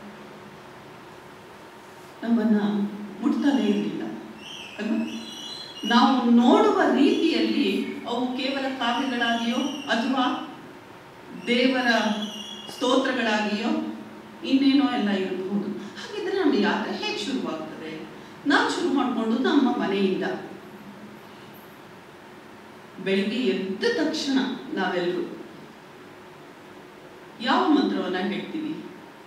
ನಮ್ಮನ್ನ ಮುಟ್ತಲೇ ಇರಲಿಲ್ಲ ಅಲ್ವಾ ನಾವು ನೋಡುವ ರೀತಿಯಲ್ಲಿ ಅವು ಕೇವಲ ಕಾವ್ಯಗಳಾಗಿಯೋ ಅಥವಾ ದೇವರ ಸ್ತೋತ್ರಗಳಾಗಿಯೋ ಇನ್ನೇನೋ ಎಲ್ಲ ಇರಬಹುದು ಹಾಗಿದ್ರೆ ನಮ್ಮ ಯಾತ್ರೆ ಹೇಗೆ ಶುರುವಾಗ್ತದೆ ನಾವು ಶುರು ಮಾಡಿಕೊಂಡು ನಮ್ಮ ಮನೆಯಿಂದ ಬೆಳಿಗ್ಗೆ ಎದ್ದ ತಕ್ಷಣ ನಾವೆಲ್ಲರೂ ಯಾವ ಮಂತ್ರವನ್ನ ಹೇಳ್ತೀವಿ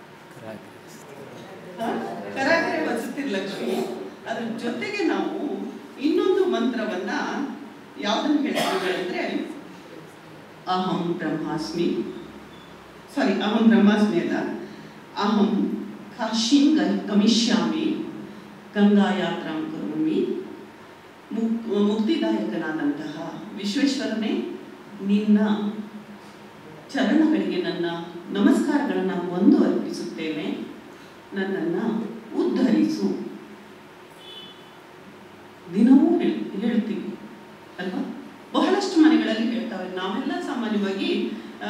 ಕರಾಕರೆ ವಸತಿರ್ ಲಕ್ಷ್ಮಿ ಅದ್ರ ಜೊತೆಗೆ ನಾವು ಇನ್ನೊಂದು ಮಂತ್ರವನ್ನ ಯಾವ್ದನ್ನು ಹೇಳ್ತೀವಿ ಅಂದ್ರೆ ಅಹಂ ಬ್ರಹ್ಮಾಸ್ಮಿ ಸಾರಿ ಅಹಂ ಬ್ರಹ್ಮಾಸ್ಮಿ ಅಲ್ಲ ಅಹಂ ಕಾಶೀಂ ಗ- ಗಮಿಷ್ಯಾಮಿ ಗಂಗಾ ಯಾತ್ರಾಂ ಕರೋಮಿ ಮುಕ್ ಮುಕ್ತಿದಾಯಕನಾದಂತಹ ವಿಶ್ವೇಶ್ವರನೇ ನಿನ್ನ ಚರಣಗಳಿಗೆ ನನ್ನ ನಮಸ್ಕಾರಗಳನ್ನು ಒಂದು ಅರ್ಪಿಸುತ್ತೇನೆ ನನ್ನನ್ನು ಉದ್ಧರಿಸು ದಿನವೂ ಹೇಳ್- ಹೇಳ್ತೀವಿ ಅಲ್ವಾ ಬಹಳಷ್ಟು ಮನೆಗಳಲ್ಲಿ ಹೇಳ್ತಾವೆ ನಾವೆಲ್ಲ ಸಾಮಾನ್ಯವಾಗಿ ಆ,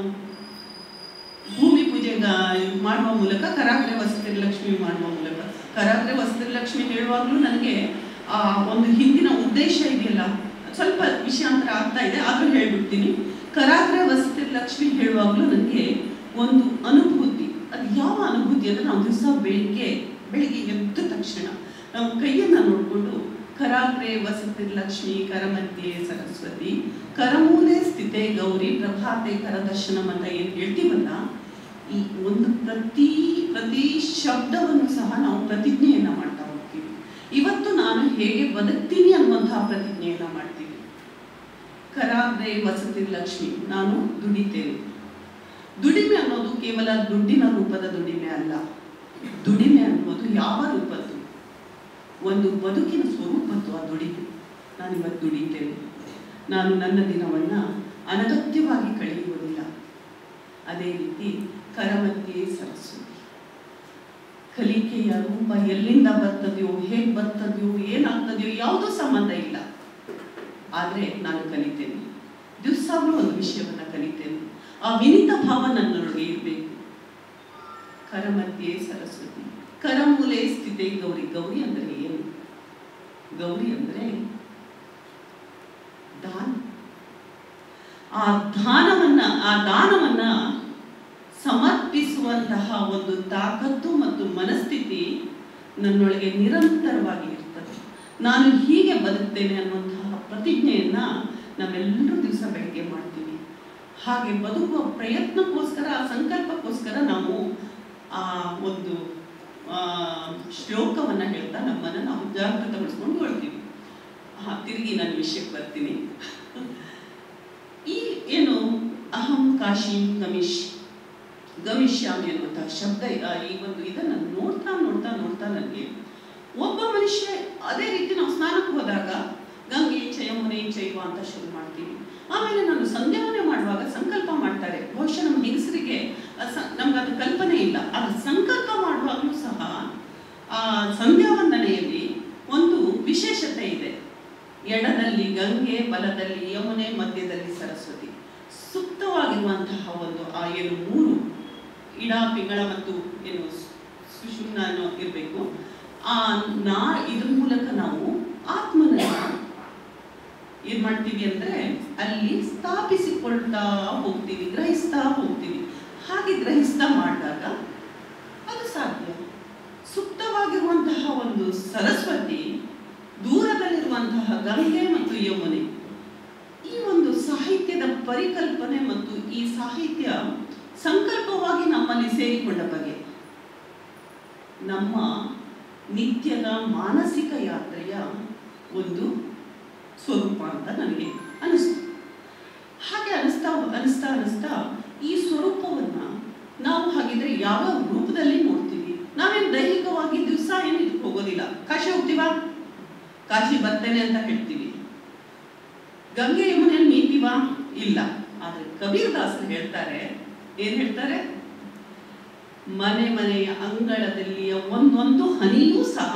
ಭೂಮಿ ಪೂಜೆ ಗ- ಮಾಡುವ ಮೂಲಕ ಕರಾಗ್ರೆ ವಸತಿ ಲಕ್ಷ್ಮಿ ಮಾಡುವ ಮೂಲಕ ಕರಾಗ್ರೆ ವಸತಿ ಲಕ್ಷ್ಮಿ ಹೇಳುವಾಗಲೂ ನನಗೆ ಆ ಒಂದು ಹಿಂದಿನ ಉದ್ದೇಶ ಇದೆಯಲ್ಲ ಸ್ವಲ್ಪ ವಿಷಯಾಂತರ ಆಗ್ತಾ ಇದೆ ಆದ್ರೂ ಹೇಳ್ಬಿಡ್ತೀನಿ ಕರಾಗ್ರೆ ವಸತಿ ಲಕ್ಷ್ಮಿ ಹೇಳುವಾಗಲೂ ನನಗೆ ಒಂದು ಅನುಭೂತಿ ಅದು ಯಾವ ಅನುಭೂತಿ ಅಂದ್ರೆ ನಾವು ದಿವಸ ಬೆಳಿಗ್ಗೆ ಬೆಳಿಗ್ಗೆ ಎದ್ದ ತಕ್ಷಣ ನಾವು ಕೈಯನ್ನ ನೋಡಿಕೊಂಡು ಕರಾಗ್ರೆ ವಸತಿ ಲಕ್ಷ್ಮಿ ಕರಮಧ್ಯೆ ಸರಸ್ವತಿ ಕರಮೂಲೆ ಸ್ಥಿತೆ ಗೌರಿ ಪ್ರಭಾತೆ ಕರದರ್ಶನಂ ಅಂತ ಏನು ಹೇಳ್ತೀವಲ್ಲ ಈ ಒಂದು ಪ್ರತಿ ಪ್ರತಿ ಶಬ್ದವನ್ನು ಸಹ ನಾವು ಪ್ರತಿಜ್ಞೆಯನ್ನ ಮಾಡ್ತಾ ಹೋಗ್ತೀವಿ ಇವತ್ತು ನಾನು ಹೇಗೆ ಬದುಕ್ತೀನಿ ಅನ್ನುವಂತಹ ಪ್ರತಿಜ್ಞೆಯನ್ನ ಮಾಡ್ತೀವಿ ಕರಾಗ್ರೆ ವಸತಿ ಲಕ್ಷ್ಮಿ ನಾನು ದುಡಿತೇನೆ ದುಡಿಮೆ ಅನ್ನೋದು ಕೇವಲ ದುಡ್ಡಿನ ರೂಪದ ದುಡಿಮೆ ಅಲ್ಲ ದುಡಿಮೆ ಅನ್ನೋದು ಯಾವ ರೂಪದ್ದು ಒಂದು ಬದುಕಿನ ಸ್ವರೂಪದ್ದು ಆ ದುಡಿಮೆ ನಾನು ಇವತ್ತು ದುಡಿತೇನೆ ನಾನು ನನ್ನ ದಿನವನ್ನ ಅನಗತ್ಯವಾಗಿ ಕಳೆಯುವುದಿಲ್ಲ ಅದೇ ರೀತಿ ಕರಮಧ್ಯೆ ಸರಸ್ವತಿ ಕಲಿಕೆಯ ರೂಪ ಎಲ್ಲಿಂದ ಬರ್ತದೆಯೋ ಹೇಗೆ ಬರ್ತದೆಯೋ ಏನಾಗ್ತದೆಯೋ ಯಾವುದೂ ಸಂಬಂಧ ಇಲ್ಲ ಆದರೆ ನಾನು ಕಲಿತೇನೆ ದಿವಸಾಗ್ಲೂ ಒಂದು ವಿಷಯವನ್ನ ಕಲಿತೇನೆ ಆ ವಿನಿತ ಭಾವ ನನ್ನೊಳಗೆ ಇರಬೇಕು ಕರಮಧ್ಯೆ ಸರಸ್ವತಿ ಕರಮೂಲೆ ಸ್ಥಿತಿ ಗೌರಿ ಗೌರಿ ಅಂದರೆ ಏನು ಗೌರಿ ಅಂದರೆ ದಾನ ಆ ದಾನವನ್ನ ಆ ದಾನವನ್ನ ಸಮರ್ಪಿಸುವಂತಹ ಒಂದು ತಾಕತ್ತು ಮತ್ತು ಮನಸ್ಥಿತಿ ನನ್ನೊಳಗೆ ನಿರಂತರವಾಗಿ ಇರ್ತದೆ ನಾನು ಹೀಗೆ ಬದುಕ್ತೇನೆ ಅನ್ನುವಂತಹ ಪ್ರತಿಜ್ಞೆಯನ್ನ ನಾವೆಲ್ಲರೂ ದಿವಸ ಬೆಳಿಗ್ಗೆ ಮಾಡ್ತೀವಿ ಹಾಗೆ ಬದುಕುವ ಪ್ರಯತ್ನಕ್ಕೋಸ್ಕರ ಆ ಸಂಕಲ್ಪಕ್ಕೋಸ್ಕರ ನಾವು ಆ ಒಂದು ಆ, ಶ್ಲೋಕವನ್ನ ಹೇಳ್ತಾ ನಮ್ಮನ್ನ ನಾವು ಜಾಗೃತಗೊಳಿಸ್ಕೊಂಡು ಹೊಳ್ತೀವಿ ಹಾ ತಿರುಗಿ ನಾನು ವಿಷಯಕ್ಕೆ ಬರ್ತೀನಿ ಈ ಏನು ಅಹಂ ಕಾಶಿ ಗಮಿಷ್ ಗಮಿಷ್ಯಾಮಿ ಅನ್ನುವಂತಹ ಶಬ್ದ ಆ, ಈ ಒಂದು ಇದನ್ನ ನೋಡ್ತಾ ನೋಡ್ತಾ ನೋಡ್ತಾ ನನಗೆ ಒಬ್ಬ ಮನುಷ್ಯ ಅದೇ ರೀತಿ ನಾವು ಸ್ನಾನಕ್ಕೆ ಹೋದಾಗ ಗಂಗೆ ಚಯಮುನೆ ಚೈವ ಅಂತ ಶುರು ಮಾಡ್ತೀವಿ ಆಮೇಲೆ ನಾನು ಸಂಧ್ಯಾವನೆ ಮಾಡುವಾಗ ಸಂಕಲ್ಪ ಮಾಡ್ತಾರೆ ಬಹುಶಃ ನಮ್ಮ ಹೆಂಗಸರಿಗೆ ನಮ್ಗೆ ಅದು ಕಲ್ಪನೆ ಇಲ್ಲ ಅದು ಸಂಕಲ್ಪ ಮಾಡುವಾಗಲೂ ಸಹ ಆ ಸಂಧ್ಯಾವಂದನೆಯಲ್ಲಿ ಒಂದು ವಿಶೇಷತೆ ಇದೆ ಎಡದಲ್ಲಿ ಗಂಗೆ ಬಲದಲ್ಲಿ ಯಮುನೆ ಮಧ್ಯದಲ್ಲಿ ಸರಸ್ವತಿ ಸುಪ್ತವಾಗಿರುವಂತಹ ಒಂದು ಆ ಏನು ಮೂರು ಇಡ ಪಿಂಗಳ ಮತ್ತು ಏನು ಸುಷುಮ್ನ ಅನ್ನೋ ಇರಬೇಕು ಆ ನಾ ಇದ್ರ ಮೂಲಕ ನಾವು ಆತ್ಮನನ್ನ ಏನ್ ಮಾಡ್ತೀವಿ ಅಂದ್ರೆ ಅಲ್ಲಿ ಸ್ಥಾಪಿಸಿಕೊಳ್ತಾ ಹೋಗ್ತೀವಿ ಗ್ರಹಿಸ್ತಾ ಹೋಗ್ತೀವಿ ಹಾಗೆ ಗ್ರಹಿಸ್ತಾ ಮಾಡಿದಾಗ ಅದು ಸಾಧ್ಯ ಸುಪ್ತವಾಗಿರುವಂತಹ ಒಂದು ಸರಸ್ವತಿ ದೂರದಲ್ಲಿರುವಂತಹ ಗಂಗೆ ಮತ್ತು ಯಮುನೆ ಈ ಒಂದು ಸಾಹಿತ್ಯದ ಪರಿಕಲ್ಪನೆ ಮತ್ತು ಈ ಸಾಹಿತ್ಯ ಸಂಕಲ್ಪವಾಗಿ ನಮ್ಮಲ್ಲಿ ಸೇರಿಕೊಂಡ ಬಗೆ ನಮ್ಮ ನಿತ್ಯದ ಮಾನಸಿಕ ಯಾತ್ರೆಯ ಒಂದು ಸ್ವರೂಪ ಅಂತ ನನಗೆ ಅನಿಸ್ತು ಹಾಗೆ ಅನಿಸ್ತಾ ಅನಿಸ್ತಾ ಅನಿಸ್ತಾ ಈ ಸ್ವರೂಪವನ್ನ ನಾವು ಹಾಗಿದ್ರೆ ಯಾವ ರೂಪದಲ್ಲಿ ನೋಡ್ತೀವಿ ನಾವೇನು ದೈಹಿಕವಾಗಿ ದಿವಸ ಏನು ಇದಕ್ಕೆ ಹೋಗೋದಿಲ್ಲ ಕಾಶಿ ಹೋಗ್ತೀವಾ ಕಾಶಿ ಬರ್ತೇನೆ ಅಂತ ಹೇಳ್ತೀವಿ ಗಂಗೆ ಯಮುನೆಯಲ್ಲಿ ಮೀತೀವಾ ಇಲ್ಲ ಆದರೆ ಕಬೀರ್ ದಾಸರು ಹೇಳ್ತಾರೆ ಏನ್ ಹೇಳ್ತಾರೆ ಮನೆ ಮನೆಯ ಅಂಗಳದಲ್ಲಿಯ ಒಂದೊಂದು ಹನಿಯೂ ಸಹ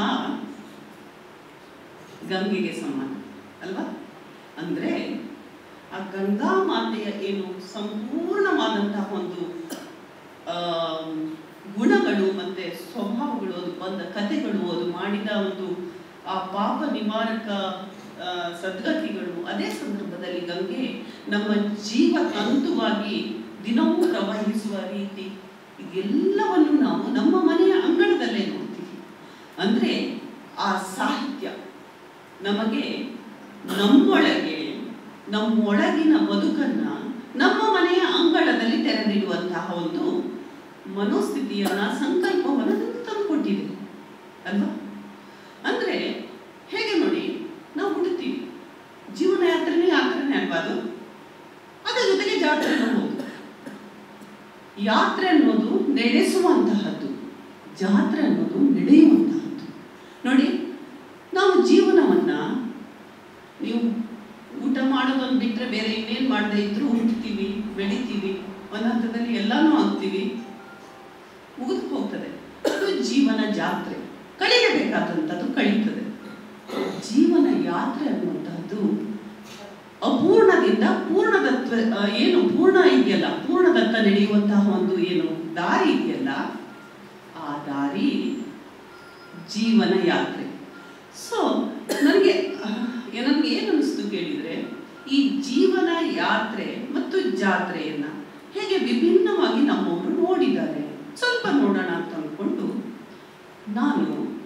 ಗಂಗೆಗೆ ಸಮಾನ ಅಲ್ವಾ ಅಂದ್ರೆ ಆ ಗಂಗಾ ಮಾತೆಯ ಏನು ಸಂಪೂರ್ಣವಾದಂತಹ ಒಂದು ಆ, ಗುಣಗಳು ಮತ್ತೆ ಸ್ವಭಾವಗಳು ಅದು ಬಂದ ಕಥೆಗಳು ಅದು ಮಾಡಿದ ಒಂದು ಆ ಪಾಪ ನಿವಾರಕ ಆ, ಸದ್ಗತಿಗಳು ಅದೇ ಸಂದರ್ಭದಲ್ಲಿ ಗಂಗೆ ನಮ್ಮ ಜೀವ ತಂತುವಾಗಿ ದಿನವೂ ಪ್ರವಹಿಸುವ ರೀತಿ ಇದೆಲ್ಲವನ್ನು ನಾವು ನಮ್ಮ ಮನೆಯ ಅಂಗಳದಲ್ಲೇ ನೋಡ್ತೀವಿ ಅಂದ್ರೆ ಆ ಸಾಹಿತ್ಯ ನಮಗೆ ನಮ್ಮೊಳಗೆ ನಮ್ಮೊಳಗಿನ ಬದುಕನ್ನ ನಮ್ಮ ಮನೆಯ ಅಂಗಳದಲ್ಲಿ ತೆರೆದಿಡುವಂತಹ ಒಂದು ಮನೋಸ್ಥಿತಿಯನ್ನ ಸಂಕಲ್ಪವನ್ನು ನಮ್ಗೆ ತಂದುಕೊಟ್ಟಿದೆ ಅಲ್ವಾ ಅಂದ್ರೆ ಹೇಗೆ ನೋಡಿ ನಾವು ಹುಡುತ್ತೀವಿ ಜೀವನ ಯಾತ್ರೆನೇ ಯಾತ್ರೆನೇ ಅಲ್ವಾ ಅದು ಅದರ ಜೊತೆಗೆ ಜಾತ್ರೆ ಹೌದು ಯಾತ್ರೆ ಅನ್ನೋದು ನಡೆಸುವಂತಹದ್ದು ಜಾತ್ರೆ ಅನ್ನೋದು ನಡೆಯುವಂತಹದ್ದು ನೋಡಿ ನಾವು ಜೀವನವನ್ನ ನೀವು ಊಟ ಮಾಡೋದೊಂದು ಬಿಟ್ರೆ ಬೇರೆ ಇನ್ನೇನ್ ಮಾಡದೆ ಇದ್ರೂ ಹುಟ್ಟುತ್ತೀವಿ ಬೆಳಿತೀವಿ ಒಂದು ಹಂತದಲ್ಲಿ ಎಲ್ಲಾನು ಆಗ್ತೀವಿ ಮುಗಿದು ಹೋಗ್ತದೆ ಅದು ಜೀವನ ಜಾತ್ರೆ ಕಳಿಲೇಬೇಕಾದಂಥದ್ದು ಕಳೀತದೆ ಜೀವನ ಯಾತ್ರೆ ಅನ್ನುವಂತಹದ್ದು ಅಪೂರ್ಣದಿಂದ ಪೂರ್ಣದತ್ವ ಆ, ಏನು ಪೂರ್ಣ ಇದೆಯಲ್ಲ ಪೂರ್ಣದತ್ತ ನಡೆಯುವಂತಹ ಒಂದು ಏನು ದಾರಿ ಇದೆಯಲ್ಲ ಆ ದಾರಿ ಜೀವನ ಯಾತ್ರೆ ಸೊ ನನಗೆ ನನಗೆ ಏನು ಅನಿಸ್ತು ಕೇಳಿದ್ರೆ ಈ ಜೀವನ ಯಾತ್ರೆ ಮತ್ತು ಜಾತ್ರೆಯನ್ನ ಹೇಗೆ ವಿಭಿನ್ನವಾಗಿ ನಮ್ಮವರು ನೋಡಿದ್ದಾರೆ ಸ್ವಲ್ಪ ನೋಡೋಣ ಅಂತ ಅಂದ್ಕೊಂಡು ನಾನು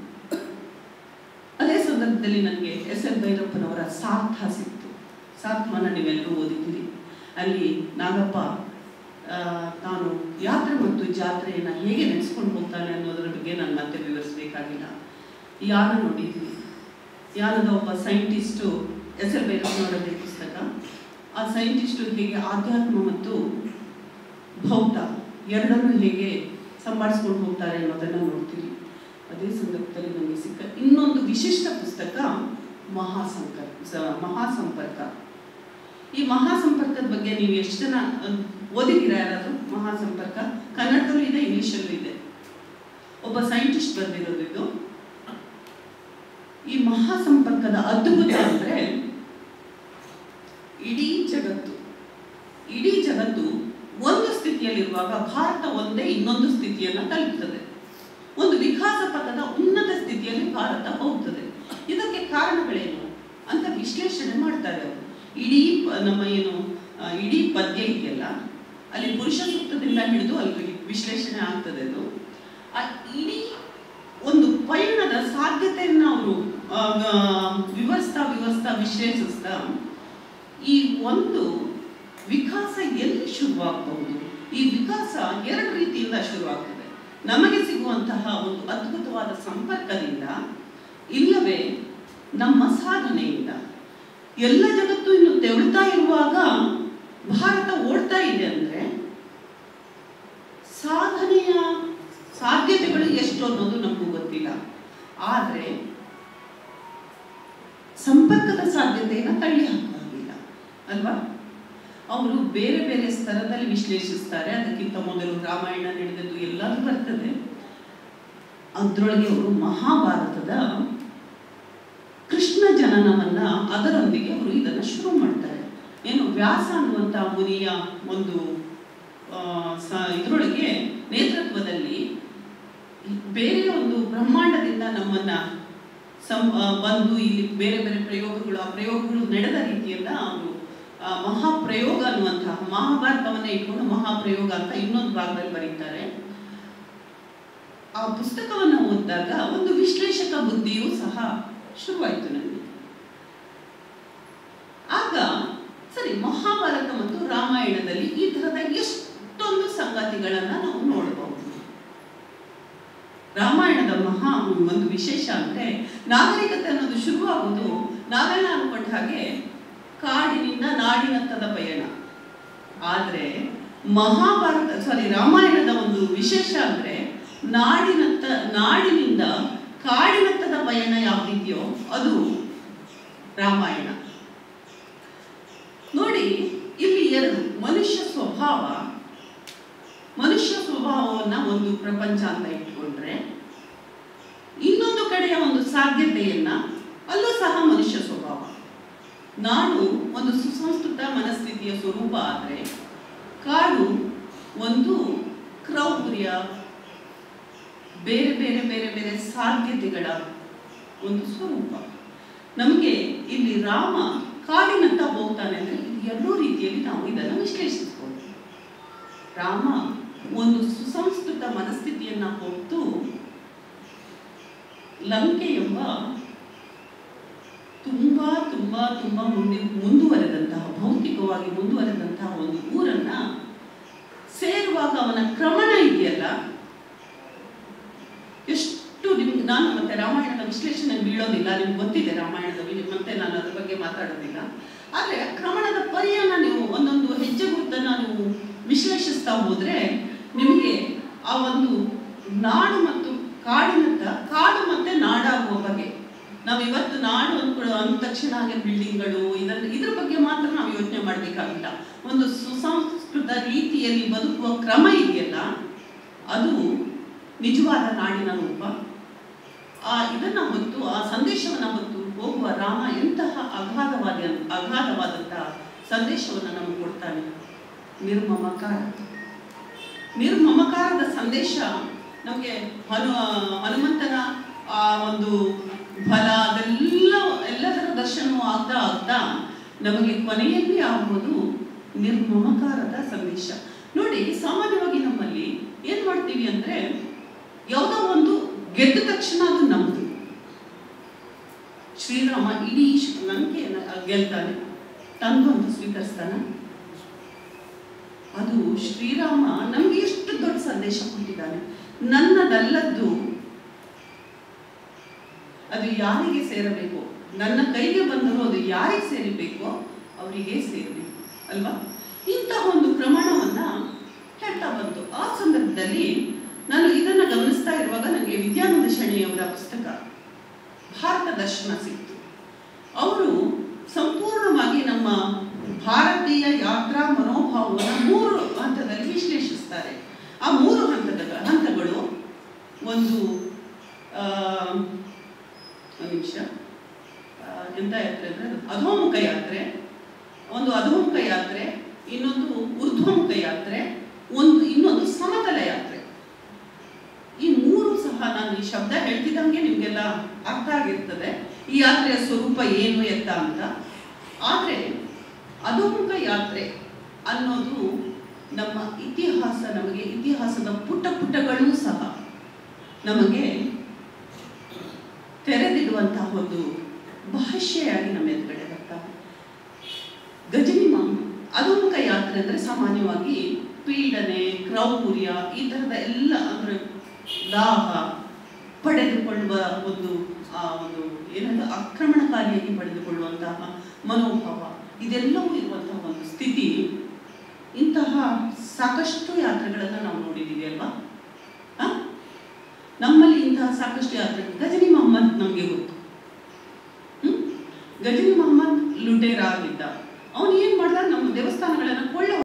ಅದೇ ಸಂದರ್ಭದಲ್ಲಿ ನನಗೆ ಎಸ್ ಎಲ್ ಭೈರಪ್ಪನವರ ಸಾರ್ಥ ಸಿಕ್ತು ಸಾರ್ಥವನ್ನು ನೀವೆಲ್ಲರೂ ಓದಿದ್ದೀರಿ ಅಲ್ಲಿ ನಾಗಪ್ಪ ಆ, ತಾನು ಯಾತ್ರೆ ಮತ್ತು ಜಾತ್ರೆಯನ್ನು ಹೇಗೆ ನಡೆಸ್ಕೊಂಡು ಹೋಗ್ತಾನೆ ಅನ್ನೋದರ ಬಗ್ಗೆ ನಾನು ಮತ್ತೆ ವಿವರಿಸಬೇಕಾಗಿಲ್ಲ ಯಾನ ನೋಡಿದ್ವಿ ಯಾನದ ಒಬ್ಬ ಸೈಂಟಿಸ್ಟು ಎಸ್ ಎಲ್ ಭೈರಪ್ಪನವರದೇ ಪುಸ್ತಕ ಆ ಸೈಂಟಿಸ್ಟು ಹೇಗೆ ಆಧ್ಯಾತ್ಮ ಮತ್ತು ಭೌತ ಎರಡನ್ನೂ ಹೇಗೆ ಸಂಭಾಳಿಸ್ಕೊಂಡು ಹೋಗ್ತಾರೆ ಅನ್ನೋದನ್ನು ನೋಡ್ತೀವಿ ಅದೇ ಸಂದರ್ಭದಲ್ಲಿ ನನಗೆ ಸಿಕ್ಕ ಇನ್ನೊಂದು ವಿಶಿಷ್ಟ ಪುಸ್ತಕ ಮಹಾಸಂಕರ್ ಸ- ಮಹಾಸಂಪರ್ಕ ಈ ಮಹಾಸಂಪರ್ಕದ ಬಗ್ಗೆ ನೀವು ಎಷ್ಟು ಜನ ಅಹ್, ಓದಿದ್ದೀರಾ ಯಾರಾದರೂ ಮಹಾಸಂಪರ್ಕ ಕನ್ನಡದಲ್ಲೂ ಇದೆ ಇಂಗ್ಲಿಷಲ್ಲೂ ಇದೆ ಒಬ್ಬ ಸೈಂಟಿಸ್ಟ್ ಬರೆದಿರೋದು ಇದು ಈ ಮಹಾಸಂಪರ್ಕದ ಅದ್ಭುತ ಅಂದ್ರೆ ಇಡೀ ಜಗತ್ತು ಇಡೀ ಜಗತ್ತು ಒಂದು ಸ್ಥಿತಿಯಲ್ಲಿರುವಾಗ ಭಾರತ ಒಂದೇ ಇನ್ನೊಂದು ಸ್ಥಿತಿಯನ್ನ ತಲುಪುತ್ತದೆ ಒಂದು ವಿಕಾಸ ಪಥದ ಉನ್ನತ ಸ್ಥಿತಿಯಲ್ಲಿ ಭಾರತ ಹೋಗ್ತದೆ ಇದಕ್ಕೆ ಕಾರಣಗಳೇನು ಅಂತ ವಿಶ್ಲೇಷಣೆ ಮಾಡ್ತಾರೆ ಅವರು ಇಡೀ ಪ- ನಮ್ಮ ಏನು ಆ, ಇಡೀ ಪದ್ಯ ಇದೆಯಲ್ಲ ಅಲ್ಲಿ ಪುರುಷ ಸೂಕ್ತದಿಂದ ಹಿಡಿದು ಅಲ್ಲಿ ವಿಶ್ಲೇಷಣೆ ಆಗ್ತದೆ ಅದು ಆ ಇಡೀ ಒಂದು ಪಯಣದ ಸಾಧ್ಯತೆಯನ್ನ ಅವರು ವಿವರಿಸ್ತಾ ವಿವರಿಸ್ತಾ ವಿಶ್ಲೇಷಿಸ್ತಾ ಈ ಒಂದು ವಿಕಾಸ ಎಲ್ಲಿ ಶುರುವಾಗಬಹುದು ಈ ವಿಕಾಸ ಎರಡು ರೀತಿಯಿಂದ ಶುರುವಾಗ್ತದೆ ನಮಗೆ ಸಿಗುವಂತಹ ಒಂದು ಅದ್ಭುತವಾದ ಸಂಪರ್ಕದಿಂದ ಇಲ್ಲವೇ ನಮ್ಮ ಸಾಧನೆಯಿಂದ ಎಲ್ಲ ಜಗತ್ತು ಇನ್ನು ತೆವಳ್ತಾ ಇರುವಾಗ ಭಾರತ ಓಡ್ತಾ ಇದೆ ಅಂದ್ರೆ ಸಾಧನೆಯ ಸಾಧ್ಯತೆಗಳು ಎಷ್ಟು ಅನ್ನೋದು ನಮಗೂ ಗೊತ್ತಿಲ್ಲ ಆದ್ರೆ ಸಂಪರ್ಕದ ಸಾಧ್ಯತೆಯನ್ನ ತಳ್ಳಿ ಹಾಕುವಾಗಿಲ್ಲ ಅಲ್ವಾ ಅವರು ಬೇರೆ ಬೇರೆ ಸ್ತರದಲ್ಲಿ ವಿಶ್ಲೇಷಿಸ್ತಾರೆ ಅದಕ್ಕಿಂತ ಮೊದಲು ರಾಮಾಯಣ ನಡೆದದ್ದು ಎಲ್ಲರೂ ಬರ್ತದೆ ಅದರೊಳಗೆ ಅವರು ಮಹಾಭಾರತದ ಕೃಷ್ಣ ಜನನವನ್ನ ಅದರೊಂದಿಗೆ ಅವರು ಇದನ್ನ ಶುರು ಮಾಡ್ತಾರೆ ಏನು ವ್ಯಾಸ ಅನ್ನುವಂಥ ಮುನಿಯ ಒಂದು ಆ, ಸ- ಇದರೊಳಗೆ ನೇತೃತ್ವದಲ್ಲಿ ಬೇರೆ ಒಂದು ಬ್ರಹ್ಮಾಂಡದಿಂದ ನಮ್ಮನ್ನ ಸಂ ಆ, ಬಂದು ಇಲ್ಲಿ ಬೇರೆ ಬೇರೆ ಪ್ರಯೋಗಗಳು ಆ ಪ್ರಯೋಗಗಳು ನಡೆದ ರೀತಿಯನ್ನ ಅವರು ಮಹಾಪ್ರಯೋಗ ಅನ್ನುವಂತಹ ಮಹಾಭಾರತವನ್ನ ಇಟ್ಕೊಂಡು ಮಹಾಪ್ರಯೋಗ ಅಂತ ಇನ್ನೊಂದು ಭಾಗದಲ್ಲಿ ಬರೀತಾರೆ ಆ ಪುಸ್ತಕವನ್ನು ಓದಿದಾಗ ಒಂದು ವಿಶ್ಲೇಷಕ ಬುದ್ಧಿಯೂ ಸಹ ಶುರುವಾಯಿತು ನನಗೆ ಆಗ ಸರಿ ಮಹಾಭಾರತ ಮತ್ತು ರಾಮಾಯಣದಲ್ಲಿ ಈ ತರದ ಎಷ್ಟೊಂದು ಸಂಗತಿಗಳನ್ನ ನಾವು ನೋಡಬಹುದು ರಾಮಾಯಣದ ಮಹಾ ಒಂದು ವಿಶೇಷ ಅಂದ್ರೆ ನಾಗರಿಕತೆ ಅನ್ನೋದು ಶುರುವಾಗುವುದು ನಾವೆಲ್ಲ ಅನ್ಕೊಂಡ ಹಾಗೆ ಕಾಡಿನಿಂದ ನಾಡಿನತ್ತದ ಪಯಣ ಆದ್ರೆ ಮಹಾಭಾರತ ಸಾರಿ ರಾಮಾಯಣದ ಒಂದು ವಿಶೇಷ ಅಂದ್ರೆ ನಾಡಿನತ್ತ ನಾಡಿನಿಂದ ಕಾಡಿನತ್ತದ ಪಯಣ ಯಾವ್ದಿದೆಯೋ ಅದು ರಾಮಾಯಣ ನೋಡಿ ಇಲ್ಲಿ ಎರಡು ಮನುಷ್ಯ ಸ್ವಭಾವ ಮನುಷ್ಯ ಸ್ವಭಾವವನ್ನ ಒಂದು ಪ್ರಪಂಚ ಅಂತ ಇಟ್ಕೊಂಡ್ರೆ ಇನ್ನೊಂದು ಕಡೆಯ ಒಂದು ಸಾಧ್ಯತೆಯನ್ನ ಅಲ್ಲೂ ಸಹ ಮನುಷ್ಯ ಸ್ವಭಾವ ನಾಡು ಒಂದು ಸುಸಂಸ್ಕೃತ ಮನಸ್ಥಿತಿಯ ಸ್ವರೂಪ ಆದರೆ ಕಾಡು ಒಂದು ಕ್ರೌರ್ಯ ಬೇರೆ ಬೇರೆ ಬೇರೆ ಬೇರೆ ಸಾಧ್ಯತೆಗಳ ಒಂದು ಸ್ವರೂಪ ನಮಗೆ ಇಲ್ಲಿ ರಾಮ ಕಾಡಿನತ್ತ ಹೋಗ್ತಾನೆ ಅಂದ್ರೆ ಇದು ಎರಡೂ ರೀತಿಯಲ್ಲಿ ನಾವು ಇದನ್ನು ವಿಶ್ಲೇಷಿಸಬಹುದು ರಾಮ ಒಂದು ಸುಸಂಸ್ಕೃತ ಮನಸ್ಥಿತಿಯನ್ನ ಹೊತ್ತು ಲಂಕೆ ಎಂಬ ತುಂಬಾ ತುಂಬಾ ತುಂಬಾ ಮುಂದೆ ಮುಂದುವರೆದಂತಹ ಭೌತಿಕವಾಗಿ ಮುಂದುವರೆದಂತಹ ಒಂದು ಊರನ್ನ ಸೇರುವಾಗ ಅವನ ಕ್ರಮಣ ಇದೆಯಲ್ಲ ಎಷ್ಟು ನಿಮ್ಗೆ ನಾನು ಮತ್ತೆ ರಾಮಾಯಣದ ವಿಶ್ಲೇಷಣೆ ಬೀಳೋದಿಲ್ಲ ನಿಮ್ಗೆ ಗೊತ್ತಿದೆ ರಾಮಾಯಣದ ವಿ- ಮತ್ತೆ ನಾನು ಅದ್ರ ಬಗ್ಗೆ ಮಾತಾಡೋದಿಲ್ಲ ಆದರೆ ಕ್ರಮಣದ ಪರಿಯನ್ನ ನೀವು ಒಂದೊಂದು ಹೆಜ್ಜೆ ಗುರುತನ್ನ ನೀವು ವಿಶ್ಲೇಷಿಸ್ತಾ ಹೋದ್ರೆ ನಿಮಗೆ ಆ ಒಂದು ನಾಡು ಮತ್ತು ಕಾಡಿನತ್ತ ಕಾಡು ಮತ್ತೆ ನಾಡಾಗುವ ಬಗೆ ನಾವು ಇವತ್ತು ನಾಡು ಅಂದ್ಕೊಳ್ಳೋ ಅಂದ ತಕ್ಷಣ ಹಾಗೆ ಬಿಲ್ಡಿಂಗ್ಗಳು ಇದನ್ನ ಇದ್ರ ಬಗ್ಗೆ ಮಾತ್ರ ನಾವು ಯೋಚನೆ ಮಾಡಬೇಕಾಗಿಲ್ಲ ಒಂದು ಸುಸಂಸ್ಕೃತ ರೀತಿಯಲ್ಲಿ ಬದುಕುವ ಕ್ರಮ ಇದೆಯಲ್ಲ ಅದು ನಿಜವಾದ ನಾಡಿನ ರೂಪ ಆ ಇದನ್ನ ಹೊತ್ತು ಆ ಸಂದೇಶವನ್ನ ಹೊತ್ತು ಹೋಗುವ ರಾಮ ಎಂತಹ ಅಗಾಧವಾದ ಅಗಾಧವಾದಂತಹ ಸಂದೇಶವನ್ನು ನಮಗೆ ಕೊಡ್ತಾನೆ ನಿರ್ಮಮಕಾರ ನಿರ್ಮಮಕಾರದ ಸಂದೇಶ ನಮಗೆ ಹನು ಹನುಮಂತನ ಆ ಒಂದು ಫಲ ಅದೆಲ್ಲ ಎಲ್ಲದರ ದರ್ಶನವೂ ಆಗ್ತಾ ಆಗ್ತಾ ನಮಗೆ ಕೊನೆಯಲ್ಲಿ ಆಗುವುದು ನಿರ್ಮಮಕಾರದ ಸಂದೇಶ ನೋಡಿ ಸಾಮಾನ್ಯವಾಗಿ ನಮ್ಮಲ್ಲಿ ಏನ್ ಮಾಡ್ತೀವಿ ಅಂದ್ರೆ ಯಾವುದೋ ಒಂದು ಗೆದ್ದ ತಕ್ಷಣ ಅದು ನಮ್ದು ಶ್ರೀರಾಮ ಇಡೀ ಶ್- ಲಂಕೆಯನ್ನ ಗೆಲ್ತಾನೆ ತಂದು ಅಂತ ಸ್ವೀಕರಿಸ್ತಾನ ಅದು ಶ್ರೀರಾಮ ನಮ್ಗೆ ಎಷ್ಟು ದೊಡ್ಡ ಸಂದೇಶ ಕೊಟ್ಟಿದ್ದಾನೆ ನನ್ನದಲ್ಲದ್ದು ಅದು ಯಾರಿಗೆ ಸೇರಬೇಕು ನನ್ನ ಕೈಗೆ ಬಂದರೂ ಅದು ಯಾರಿಗೆ ಸೇರಬೇಕೋ ಅವರಿಗೆ ಸೇರಬೇಕು ಅಲ್ವಾ ಇಂತಹ ಒಂದು ಪ್ರಮಾಣವನ್ನ ಹೇಳ್ತಾ ಬಂತು ಆ ಸಂದರ್ಭದಲ್ಲಿ ನಾನು ಇದನ್ನ ಗಮನಿಸ್ತಾ ಇರುವಾಗ ನನಗೆ ವಿದ್ಯಾನಂದ ಶೆಣಿಯವರ ಪುಸ್ತಕ ಭಾರತ ದರ್ಶನ ಸಿಕ್ತು ಅವರು ಸಂಪೂರ್ಣವಾಗಿ ನಮ್ಮ ಭಾರತೀಯ ಯಾತ್ರಾ ಮನೋಭಾವವನ್ನು ಮೂರು ಹಂತದಲ್ಲಿ ವಿಶ್ಲೇಷಿಸ್ತಾರೆ ಆ ಮೂರು ಹಂತದ ಹಂತಗಳು ಒಂದು ಆ, ಒಂದು ನಿಮಿಷ ಆ, ಎಂತ ಯಾತ್ರೆ ಅಂದ್ರೆ ಅದು ಅಧೋಮುಖ ಯಾತ್ರೆ ಒಂದು ಅಧೋಮುಖ ಯಾತ್ರೆ ಇನ್ನೊಂದು ಊರ್ಧ್ವಮುಖ ಯಾತ್ರೆ ಒಂದು ಇನ್ನೊಂದು ಸಮತಲ ಯಾತ್ರೆ ಈ ಮೂರು ಸಹ ನಾನು ಈ ಶಬ್ದ ಹೇಳ್ತಿದ್ದಂಗೆ ನಿಮಗೆಲ್ಲ ಅರ್ಥ ಆಗಿರ್ತದೆ ಈ ಯಾತ್ರೆಯ ಸ್ವರೂಪ ಏನು ಎತ್ತ ಅಂತ ಆದರೆ ಅಧೋಮುಖ ಯಾತ್ರೆ ಅನ್ನೋದು ನಮ್ಮ ಇತಿಹಾಸ ನಮಗೆ ಇತಿಹಾಸದ ಪುಟ್ಟ ಪುಟಗಳೂ ಸಹ ನಮಗೆ ತೆರೆದಿಡುವಂತಹ ಒಂದು ಭಾಷೆಯಾಗಿ ನಮ್ಮ ಎದುರುಗಡೆ ಬರ್ತಾವೆ ಗಜನಿ ಮಾಮ ಅಧೋಮುಖ ಯಾತ್ರೆ ಅಂದ್ರೆ ಸಾಮಾನ್ಯವಾಗಿ ಪೀಡನೆ ಕ್ರೌರ್ಯ ಈ ತರದ ಎಲ್ಲ ಅಂದ್ರೆ ದಾಹ ಪಡೆದುಕೊಳ್ಳುವ ಒಂದು ಆ ಒಂದು ಏನಂದ್ರೆ ಆಕ್ರಮಣಕಾರಿಯಾಗಿ ಪಡೆದುಕೊಳ್ಳುವಂತಹ ಮನೋಭಾವ ಇದೆಲ್ಲವೂ ಇರುವಂತಹ ಒಂದು ಸ್ಥಿತಿ ಇಂತಹ ಸಾಕಷ್ಟು ಯಾತ್ರೆಗಳನ್ನು ನಾವು ನೋಡಿದ್ದೀವಿ ಅಲ್ವಾ ಆ? ನಮ್ಮಲ್ಲಿ ಇಂತಹ ಸಾಕಷ್ಟು ಯಾತ್ರೆ ಗಜನಿ ಮೊಹಮ್ಮದ್ ನಮಗೆ ಗೊತ್ತು ಹ್ಮ್? ಗಜನಿ ಮೊಹಮ್ಮದ್ ಲುಟೇರ ಆಗಿದ್ದ